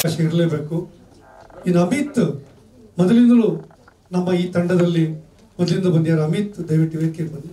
ಅವಕಾಶ ಇರಲೇಬೇಕು ಇನ್ನು ಅಮಿತ್ ಮೊದಲಿಂದಲೂ ನಮ್ಮ ಈ ತಂಡದಲ್ಲಿ ಮೊದಲಿಂದ ಬಂದಿದ್ದಾರೆ ಅಮಿತ್ ದಯವಿಟ್ಟು ವೇದಿಕೆಗೆ ಬನ್ನಿ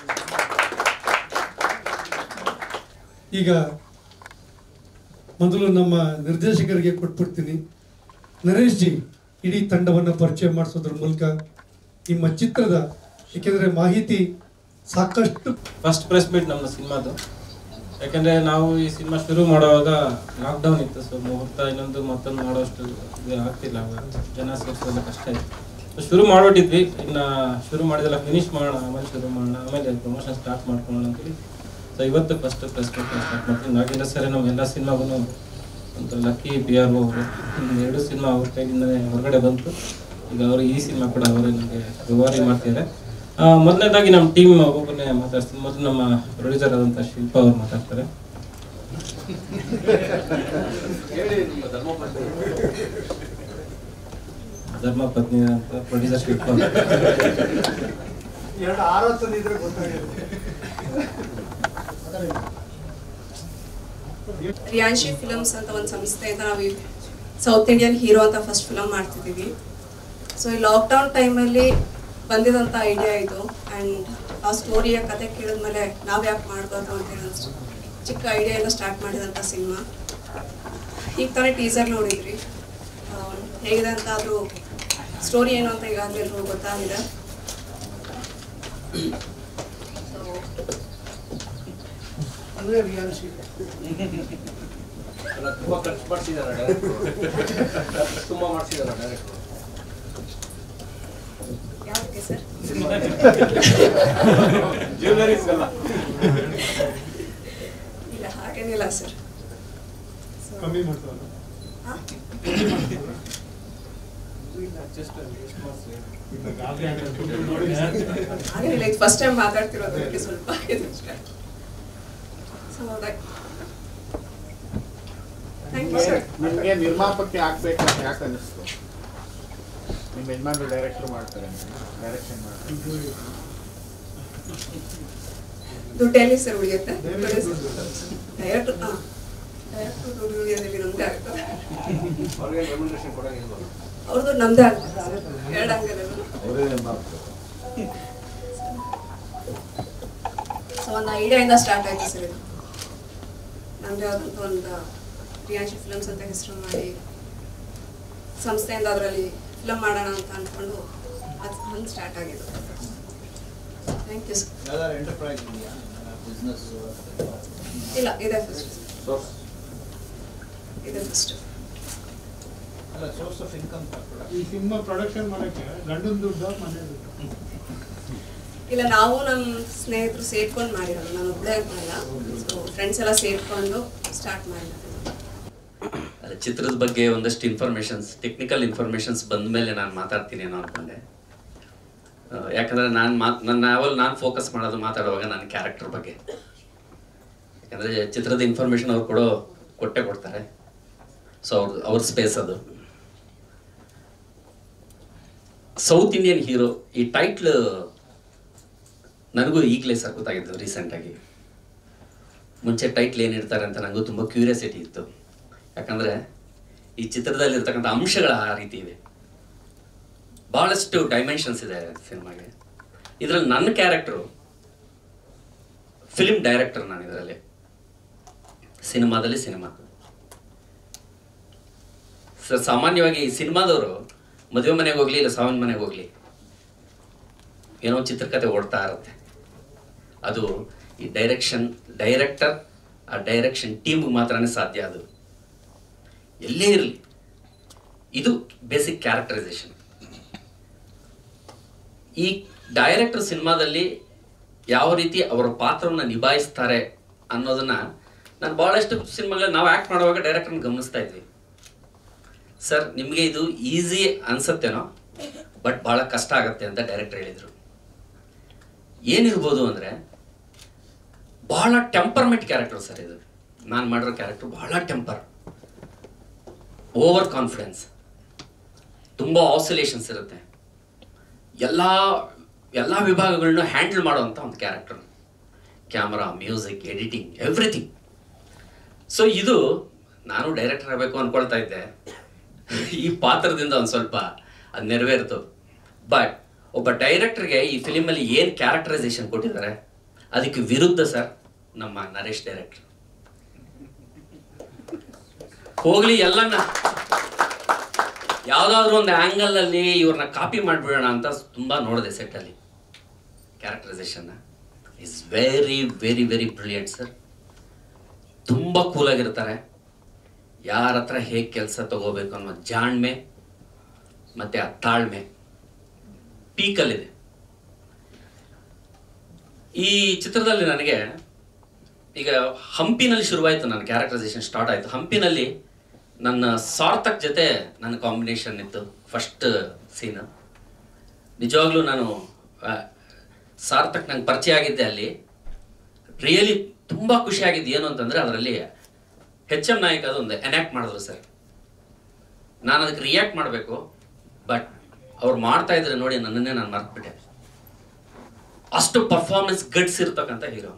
ಈಗ ಮೊದಲು ನಮ್ಮ ನಿರ್ದೇಶಕರಿಗೆ ಕೊಟ್ಬಿಡ್ತೀನಿ ನರೇಶ್ ಜಿ ಇಡೀ ತಂಡವನ್ನು ಪರಿಚಯ ಮಾಡಿಸೋದ್ರ ಮೂಲಕ ನಿಮ್ಮ ಚಿತ್ರದ ಏಕೆಂದರೆ ಮಾಹಿತಿ ಸಾಕಷ್ಟು ಫಸ್ಟ್ ಪ್ರೆಸ್ ಮೀಟ್ ನಮ್ಮ ಸಿನಿಮಾದು ಯಾಕಂದ್ರೆ ನಾವು ಈ ಸಿನಿಮಾ ಶುರು ಮಾಡುವಾಗ ಲಾಕ್ಡೌನ್ ಇತ್ತು ಸೊ ಮುಹೂರ್ತ ಇನ್ನೊಂದು ಮತ್ತೊಂದು ಮಾಡೋಷ್ಟು ಇದು ಆಗ್ತಿಲ್ಲ ಅವಾಗ. ಜನ ಸೇರಿಸೋದು ಕಷ್ಟ ಇತ್ತು So ಶುರು ಮಾಡ್ಬಿಟ್ಟಿದ್ವಿ ಇನ್ನ ಶುರು ಮಾಡಿದೆಲ್ಲ ಫಿನಿಶ್ ಮಾಡೋಣ ಆಮೇಲೆ ಶುರು ಮಾಡೋಣ ಆಮೇಲೆ ಪ್ರಮೋಷನ್ ಸ್ಟಾರ್ಟ್ ಮಾಡ್ಕೊಳ್ಳೋಣ ಅಂತೇಳಿ ಸೊ ಇವತ್ತು ಫಸ್ಟ್ ಪ್ರೆಸ್ ಮೀಟ್ ಸ್ಟಾರ್ಟ್ ಮಾಡ್ತೀವಿ ನಾಗೇಂದ್ರ ಸರ್ ನಮ್ಮ ಎಲ್ಲ ಸಿನಿಮಾಗೂ ಒಂದು ಲಕ್ಕಿ ಪಿ ಆರ್ ಅವರು ಎರಡು ಸಿನಿಮಾ ಅವ್ರ ಕೈಯಿಂದನೇ ಹೊರಗಡೆ ಬಂತು ಈಗ ಅವರು ಈ ಸಿನಿಮಾ ಕೂಡ ಅವರೇ ನಮಗೆ ರಿವಾರಿ ಮಾಡ್ತಿದ್ದಾರೆ ಆ, ಮೊದಲನೇದಾಗಿ ನಮ್ಮ ಟೀಮ್ ಒಬ್ಬೊಬ್ಬರನ್ನೇ ಮಾತಾಡ್ತೀನಿ ಮೊದಲು ನಮ್ಮ ಪ್ರೊಡ್ಯೂಸರ್ ಆದಂಥ ಶಿಲ್ಪ ಅವ್ರು ಮಾತಾಡ್ತಾರೆ ಧರ್ಮ ಪತ್ನಿ ಅಂತ ಪ್ರೊಡ್ಯೂಸರ್ ಶಿಲ್ಪ ಅವ್ರು. ಎರಡು ಆರೋಚನೆ ಇದ್ರೆ ಗೊತ್ತಾಗುತ್ತೆ ರಿಯಾನ್ಶಿ ಫಿಲಮ್ಸ್ ಅಂತ ಒಂದು ಸಂಸ್ಥೆಯಿಂದ ನಾವು ಸೌತ್ ಇಂಡಿಯನ್ ಹೀರೋ ಅಂತ ಫಸ್ಟ್ ಫಿಲಮ್ ಮಾಡ್ತಿದ್ದೀವಿ ಸೊ ಈ ಲಾಕ್ಡೌನ್ ಟೈಮಲ್ಲಿ ಬಂದಿದಂಥ ಐಡಿಯಾ ಇದು ಆ್ಯಂಡ್ ಆ ಸ್ಟೋರಿಯ ಕತೆ ಕೇಳಿದ್ಮೇಲೆ ನಾವು ಯಾಕೆ ಮಾಡಬಾರ್ದು ಅಂತ ಹೇಳಿ ಅನ್ಸ್ತು. ಚಿಕ್ಕ ಐಡಿಯಾ ಎಲ್ಲ ಸ್ಟಾರ್ಟ್ ಮಾಡಿದಂಥ ಸಿನಿಮಾ ಈಗ ತಾನೇ ಟೀಸರ್ ನೋಡಿದ್ರಿ ಆ, ಹೇಗಿದೆ ಅಂತ ಅದು ಸ್ಟೋರಿ ಏನು ಅಂತ ಈಗಾಗಲೇ ಎಲ್ರಿಗೂ ಗೊತ್ತಾಗಿದೆ ಸೊ ಅಂದ್ರೆ ರಿಯಾನ್ಶಿ ತುಂಬಾ ಖರ್ಚು ಮಾಡಿಸಿದಾರ ಡೈರೆಕ್ಟ್ರು ತುಂಬಾ ಮಾಡಿಸಿದಾರ ಡೈರೆಕ್ಟ್ರು ಯಾವುದಕ್ಕೆ ಸರ್ ಜ್ಯುವೆಲರೀಸ್ ಎಲ್ಲ ಇಲ್ಲ ಹಾಗೇನಿಲ್ಲ ಸರ್ ಕಮ್ಮಿ ಮಾಡ್ತಾರೆ ಹಾಗೇನಿಲ್ಲ ಇದು ಫಸ್ಟ್ ಟೈಮ್ ಮಾತಾಡ್ತಿರೋದು ಅದಕ್ಕೆ ಸ್ವಲ್ಪ ಇದು ಅಷ್ಟೇ ಸೊ ಥ್ಯಾಂಕ್ ಯು ಸರ್ ನಿಮ್ಗೆ ನಿರ್ಮಾಪಕಿ ಆಗ್ಬೇಕಂತ ಯಾಕೆ ಅನಿಸ್ತು ನಿಮ್ಮ ಯಜಮಾನ್ರು ಡೈರೆಕ್ಟರ್ ಮಾಡ್ತಾರೆ ಡೈರೆಕ್ಷನ್ ಮಾಡ್ತಾರೆ ದುಡ್ಡು ಎಲ್ಲಿ ಸರ್ ಉಳಿಯುತ್ತೆ ಡೈರೆಕ್ಟ್ ಹಾಂ ಡೈರೆಕ್ಟ್ ದುಡ್ಡು ಉಳಿಯೋದಲ್ಲಿ ನಮ್ದೇ ಆಗ್ತದೆ ಅವ್ರಿಗೆ ರೆಮ್ಯುನರೇಷನ್ ಕೊಡಂಗಿಲ್ವಾ ಅವ್ರದ್ದು ನಮ್ದೇ ಆಗ್ತದೆ ಸರ್ ಎರಡು ಅಂಗಲೆಲ್ಲ ಸೊ ಒಂದು ಐಡಿಯಾಯಿಂದ ಸ್ಟಾರ್ಟ್ ಆಯ್ತು ಸರ್ ಇದು ನಮ್ಮದೇ ಆದಂಥ ಒಂದು ರಿಯಾನ್ಶಿ ಫಿಲಮ್ಸ್ ಅಂತ ಹೆಸರು ಮಾಡಿ ಸಂಸ್ಥೆಯಿಂದ ಅದರಲ್ಲಿ ಫಿಲಮ್ ಮಾಡೋಣ ಅಂತ ಅಂದ್ಕೊಂಡು ಅದು ಹಂಗೆ ಸ್ಟಾರ್ಟ್ ಆಗಿದ್ದು ಥ್ಯಾಂಕ್ ಯು ಸರ್ ಯಾವ್ದಾದ್ರು ಎಂಟರ್ಪ್ರೈಸ್ ಇದೆಯಾ ಬಿಸ್ನೆಸ್ ಇಲ್ಲ ಇದೆ ಫಸ್ಟ್ ಸೋರ್ಸ್ ಇದೆ ಫಸ್ಟ್ ಅಲ್ಲ ಸೋರ್ಸ್ ಆಫ್ ಇನ್ಕಮ್ ಈ ಸಿನಿಮಾ ಪ್ರೊಡಕ್ಷನ್ ಮಾಡಕ್ಕೆ ಗಂಡನ ದುಡ್ಡು ಮನೆ ದುಡ್ಡು ಇಲ್ಲ ನಾವು ನಮ್ಮ ಸ್ನೇಹಿತರು ಸೇರ್ಕೊಂಡು ಮಾಡಿರೋದು ನಾನು ಒಬ್ಬಳೇ ಮಾಡಲ್ಲ ಸೊ ಫ್ರೆಂಡ್ಸ್ ಎಲ್ಲ ಸೇರ್ಕೊಂಡು ಸ್ಟಾರ್ಟ್ ಮಾಡಿರೋದು ಅದೇ ಚಿತ್ರದ ಬಗ್ಗೆ ಒಂದಷ್ಟು ಇನ್ಫಾರ್ಮೇಷನ್ಸ್ ಟೆಕ್ನಿಕಲ್ ಇನ್ಫಾರ್ಮೇಷನ್ಸ್ ಬಂದ ಮೇಲೆ ನಾನು ಮಾತಾಡ್ತೀನಿ ಏನೋ ಅನ್ಕೊಂಡೆ ಆ, ಯಾಕಂದ್ರೆ ನಾನು ಮಾತ್ ನನ್ನ ಯಾವಲ್ಲಿ ನಾನು ಫೋಕಸ್ ಮಾಡೋದು ಮಾತಾಡುವಾಗ ನನ್ನ ಕ್ಯಾರೆಕ್ಟರ್ ಬಗ್ಗೆ ಯಾಕಂದ್ರೆ ಚಿತ್ರದ ಇನ್ಫಾರ್ಮೇಷನ್ ಅವ್ರು ಕೊಡೋ ಕೊಟ್ಟೆ ಕೊಡ್ತಾರೆ ಸೊ ಅವ್ರ ಅವ್ರ ಸ್ಪೇಸ್ ಅದು ಸೌತ್ ಇಂಡಿಯನ್ ಹೀರೋ ಈ ಟೈಟ್ಲ್ ನನಗೂ ಈಗಲೇ ಸರ್ ಗೊತ್ತಾಗಿದ್ದು ರೀಸೆಂಟಾಗಿ ಮುಂಚೆ ಟೈಟ್ಲ್ ಏನಿರ್ತಾರೆ ಅಂತ ನನಗೂ ತುಂಬ ಕ್ಯೂರಿಯಾಸಿಟಿ ಇತ್ತು ಯಾಕಂದರೆ ಈ ಚಿತ್ರದಲ್ಲಿ ಇರ್ತಕ್ಕಂಥ ಅಂಶಗಳ ಆ ರೀತಿ ಇವೆ ಭಾಳಷ್ಟು ಡೈಮೆನ್ಷನ್ಸ್ ಇದೆ ಸಿನಿಮಾಗೆ ಇದರಲ್ಲಿ ನನ್ನ ಕ್ಯಾರೆಕ್ಟರು ಫಿಲ್ಮ್ ಡೈರೆಕ್ಟರ್ ನಾನು ಇದರಲ್ಲಿ ಸಿನಿಮಾದಲ್ಲಿ ಸಿನಿಮಾ ಸರ್ ಸಾಮಾನ್ಯವಾಗಿ ಈ ಸಿನಿಮಾದವರು ಮದುವೆ ಮನೆಗೆ ಹೋಗ್ಲಿ ಇಲ್ಲ ಸಾವಿನ ಮನೆಗೆ ಹೋಗ್ಲಿ ಏನೋ ಒಂದ್ ಚಿತ್ರಕಥೆ ಓಡ್ತಾ ಇರುತ್ತೆ ಅದು ಈ ಡೈರೆಕ್ಷನ್ ಡೈರೆಕ್ಟರ್ ಆ ಡೈರೆಕ್ಷನ್ ಟೀಮ್ಗೆ ಮಾತ್ರನೇ ಸಾಧ್ಯ ಅದು ಎಲ್ಲೇ ಇರಲಿ ಇದು ಬೇಸಿಕ್ ಕ್ಯಾರೆಕ್ಟರೈಸೇಷನ್ ಈ ಡೈರೆಕ್ಟರ್ ಸಿನಿಮಾದಲ್ಲಿ ಯಾವ ರೀತಿ ಅವರ ಪಾತ್ರವನ್ನು ನಿಭಾಯಿಸ್ತಾರೆ ಅನ್ನೋದನ್ನ ನಾನು ಭಾಳಷ್ಟು ಸಿನಿಮಾಗಳಲ್ಲಿ ನಾವು ಆ್ಯಕ್ಟ್ ಮಾಡುವಾಗ ಡೈರೆಕ್ಟರ್ನ ಗಮನಿಸ್ತಾ ಇದ್ವಿ ಸರ್ ನಿಮಗೆ ಇದು ಈಸಿ ಅನ್ಸತ್ತೇನೋ ಬಟ್ ಭಾಳ ಕಷ್ಟ ಆಗತ್ತೆ ಅಂತ ಡೈರೆಕ್ಟರ್ ಹೇಳಿದರು ಏನಿರ್ಬೋದು ಅಂದರೆ ಬಹಳ ಟೆಂಪರ್ಮೆಂಟ್ ಕ್ಯಾರೆಕ್ಟರ್ ಸರ್ ಇದು ನಾನು ಮಾಡಿರೋ ಕ್ಯಾರೆಕ್ಟರ್ ಬಹಳ ಟೆಂಪರ್ ಓವರ್ ಕಾನ್ಫಿಡೆನ್ಸ್ ತುಂಬ ಆಸಿಲೇಷನ್ಸ್ ಇರುತ್ತೆ ಎಲ್ಲ ಎಲ್ಲ ವಿಭಾಗಗಳನ್ನ ಹ್ಯಾಂಡಲ್ ಮಾಡುವಂಥ ಒಂದು character camera music editing everything so ಇದು ನಾನು ಡೈರೆಕ್ಟರ್ ಆಗಬೇಕು ಅನ್ಕೊಳ್ತಾ ಇದ್ದೆ ಈ ಪಾತ್ರದಿಂದ ಒಂದು ಸ್ವಲ್ಪ ಅದು ನೆರವೇರಿತು ಬಟ್ ಒಬ್ಬ ಡೈರೆಕ್ಟರ್ಗೆ ಈ ಫಿಲಿಮಲ್ಲಿ ಏನು ಕ್ಯಾರೆಕ್ಟರೈಸೇಷನ್ ಕೊಟ್ಟಿದ್ದಾರೆ ಅದಕ್ಕೆ ವಿರುದ್ಧ ಸರ್ ನಮ್ಮ ನರೇಶ್ ಡೈರೆಕ್ಟರ್ ಹೋಗ್ಲಿ ಎಲ್ಲನ ಯಾವ್ದಾದ್ರು ಒಂದು ಆಂಗಲ್ ಅಲ್ಲಿ ಇವ್ರನ್ನ ಕಾಪಿ ಮಾಡ್ಬಿಡೋಣ ಅಂತ ತುಂಬಾ ನೋಡಿದೆ ಸೆಟ್ ಅಲ್ಲಿ characterization is very very very brilliant sir ತುಂಬಾ ಕೂಲ್ ಆಗಿರ್ತಾರೆ ಯಾರ ಹತ್ರ ಹೇಗೆ ಕೆಲಸ ತಗೋಬೇಕು ಅನ್ನೋ ಜಾಣ್ಮೆ ಮತ್ತೆ ಆ ತಾಳ್ಮೆ ಪೀಕಲ್ಲಿದೆ ಈ ಚಿತ್ರದಲ್ಲಿ ನನಗೆ ಈಗ ಹಂಪಿನಲ್ಲಿ ಶುರುವಾಯಿತು ನನ್ನ ಕ್ಯಾರೆಕ್ಟರೈಸೇಷನ್ ಸ್ಟಾರ್ಟ್ ಆಯಿತು ಹಂಪಿನಲ್ಲಿ ನನ್ನ ಸಾರ್ಥಕ್ ಜೊತೆ ನನ್ನ ಕಾಂಬಿನೇಷನ್ ಇತ್ತು ಫಸ್ಟ್ ಸೀನ್ ನಿಜವಾಗ್ಲೂ ನಾನು ಆ, ಸಾರ್ಥಕ್ ನಂಗೆ ಪರಿಚಯ ಆಗಿದ್ದೆ ಅಲ್ಲಿ ರಿಯಲಿ ತುಂಬ ಖುಷಿಯಾಗಿದ್ದು ಏನು ಅಂತಂದರೆ ಅದರಲ್ಲಿ ಹೆಚ್ ಎಂ ನಾಯಕ್ ಅದೊಂದು ಎನಾಕ್ಟ್ ಮಾಡಿದ್ರು ಸರ್ ನಾನು ಅದಕ್ಕೆ ರಿಯಾಕ್ಟ್ ಮಾಡಬೇಕು ಬಟ್ ಅವ್ರು ಮಾಡ್ತಾ ಇದ್ರೆ ನೋಡಿ ನನ್ನನ್ನೇ ನಾನು ಮರ್ತ್ಬಿಟ್ಟೆ ಅಷ್ಟು ಪರ್ಫಾರ್ಮೆನ್ಸ್ ಗಟ್ಸ್ ಇರ್ತಕ್ಕಂಥ ಹೀರೋ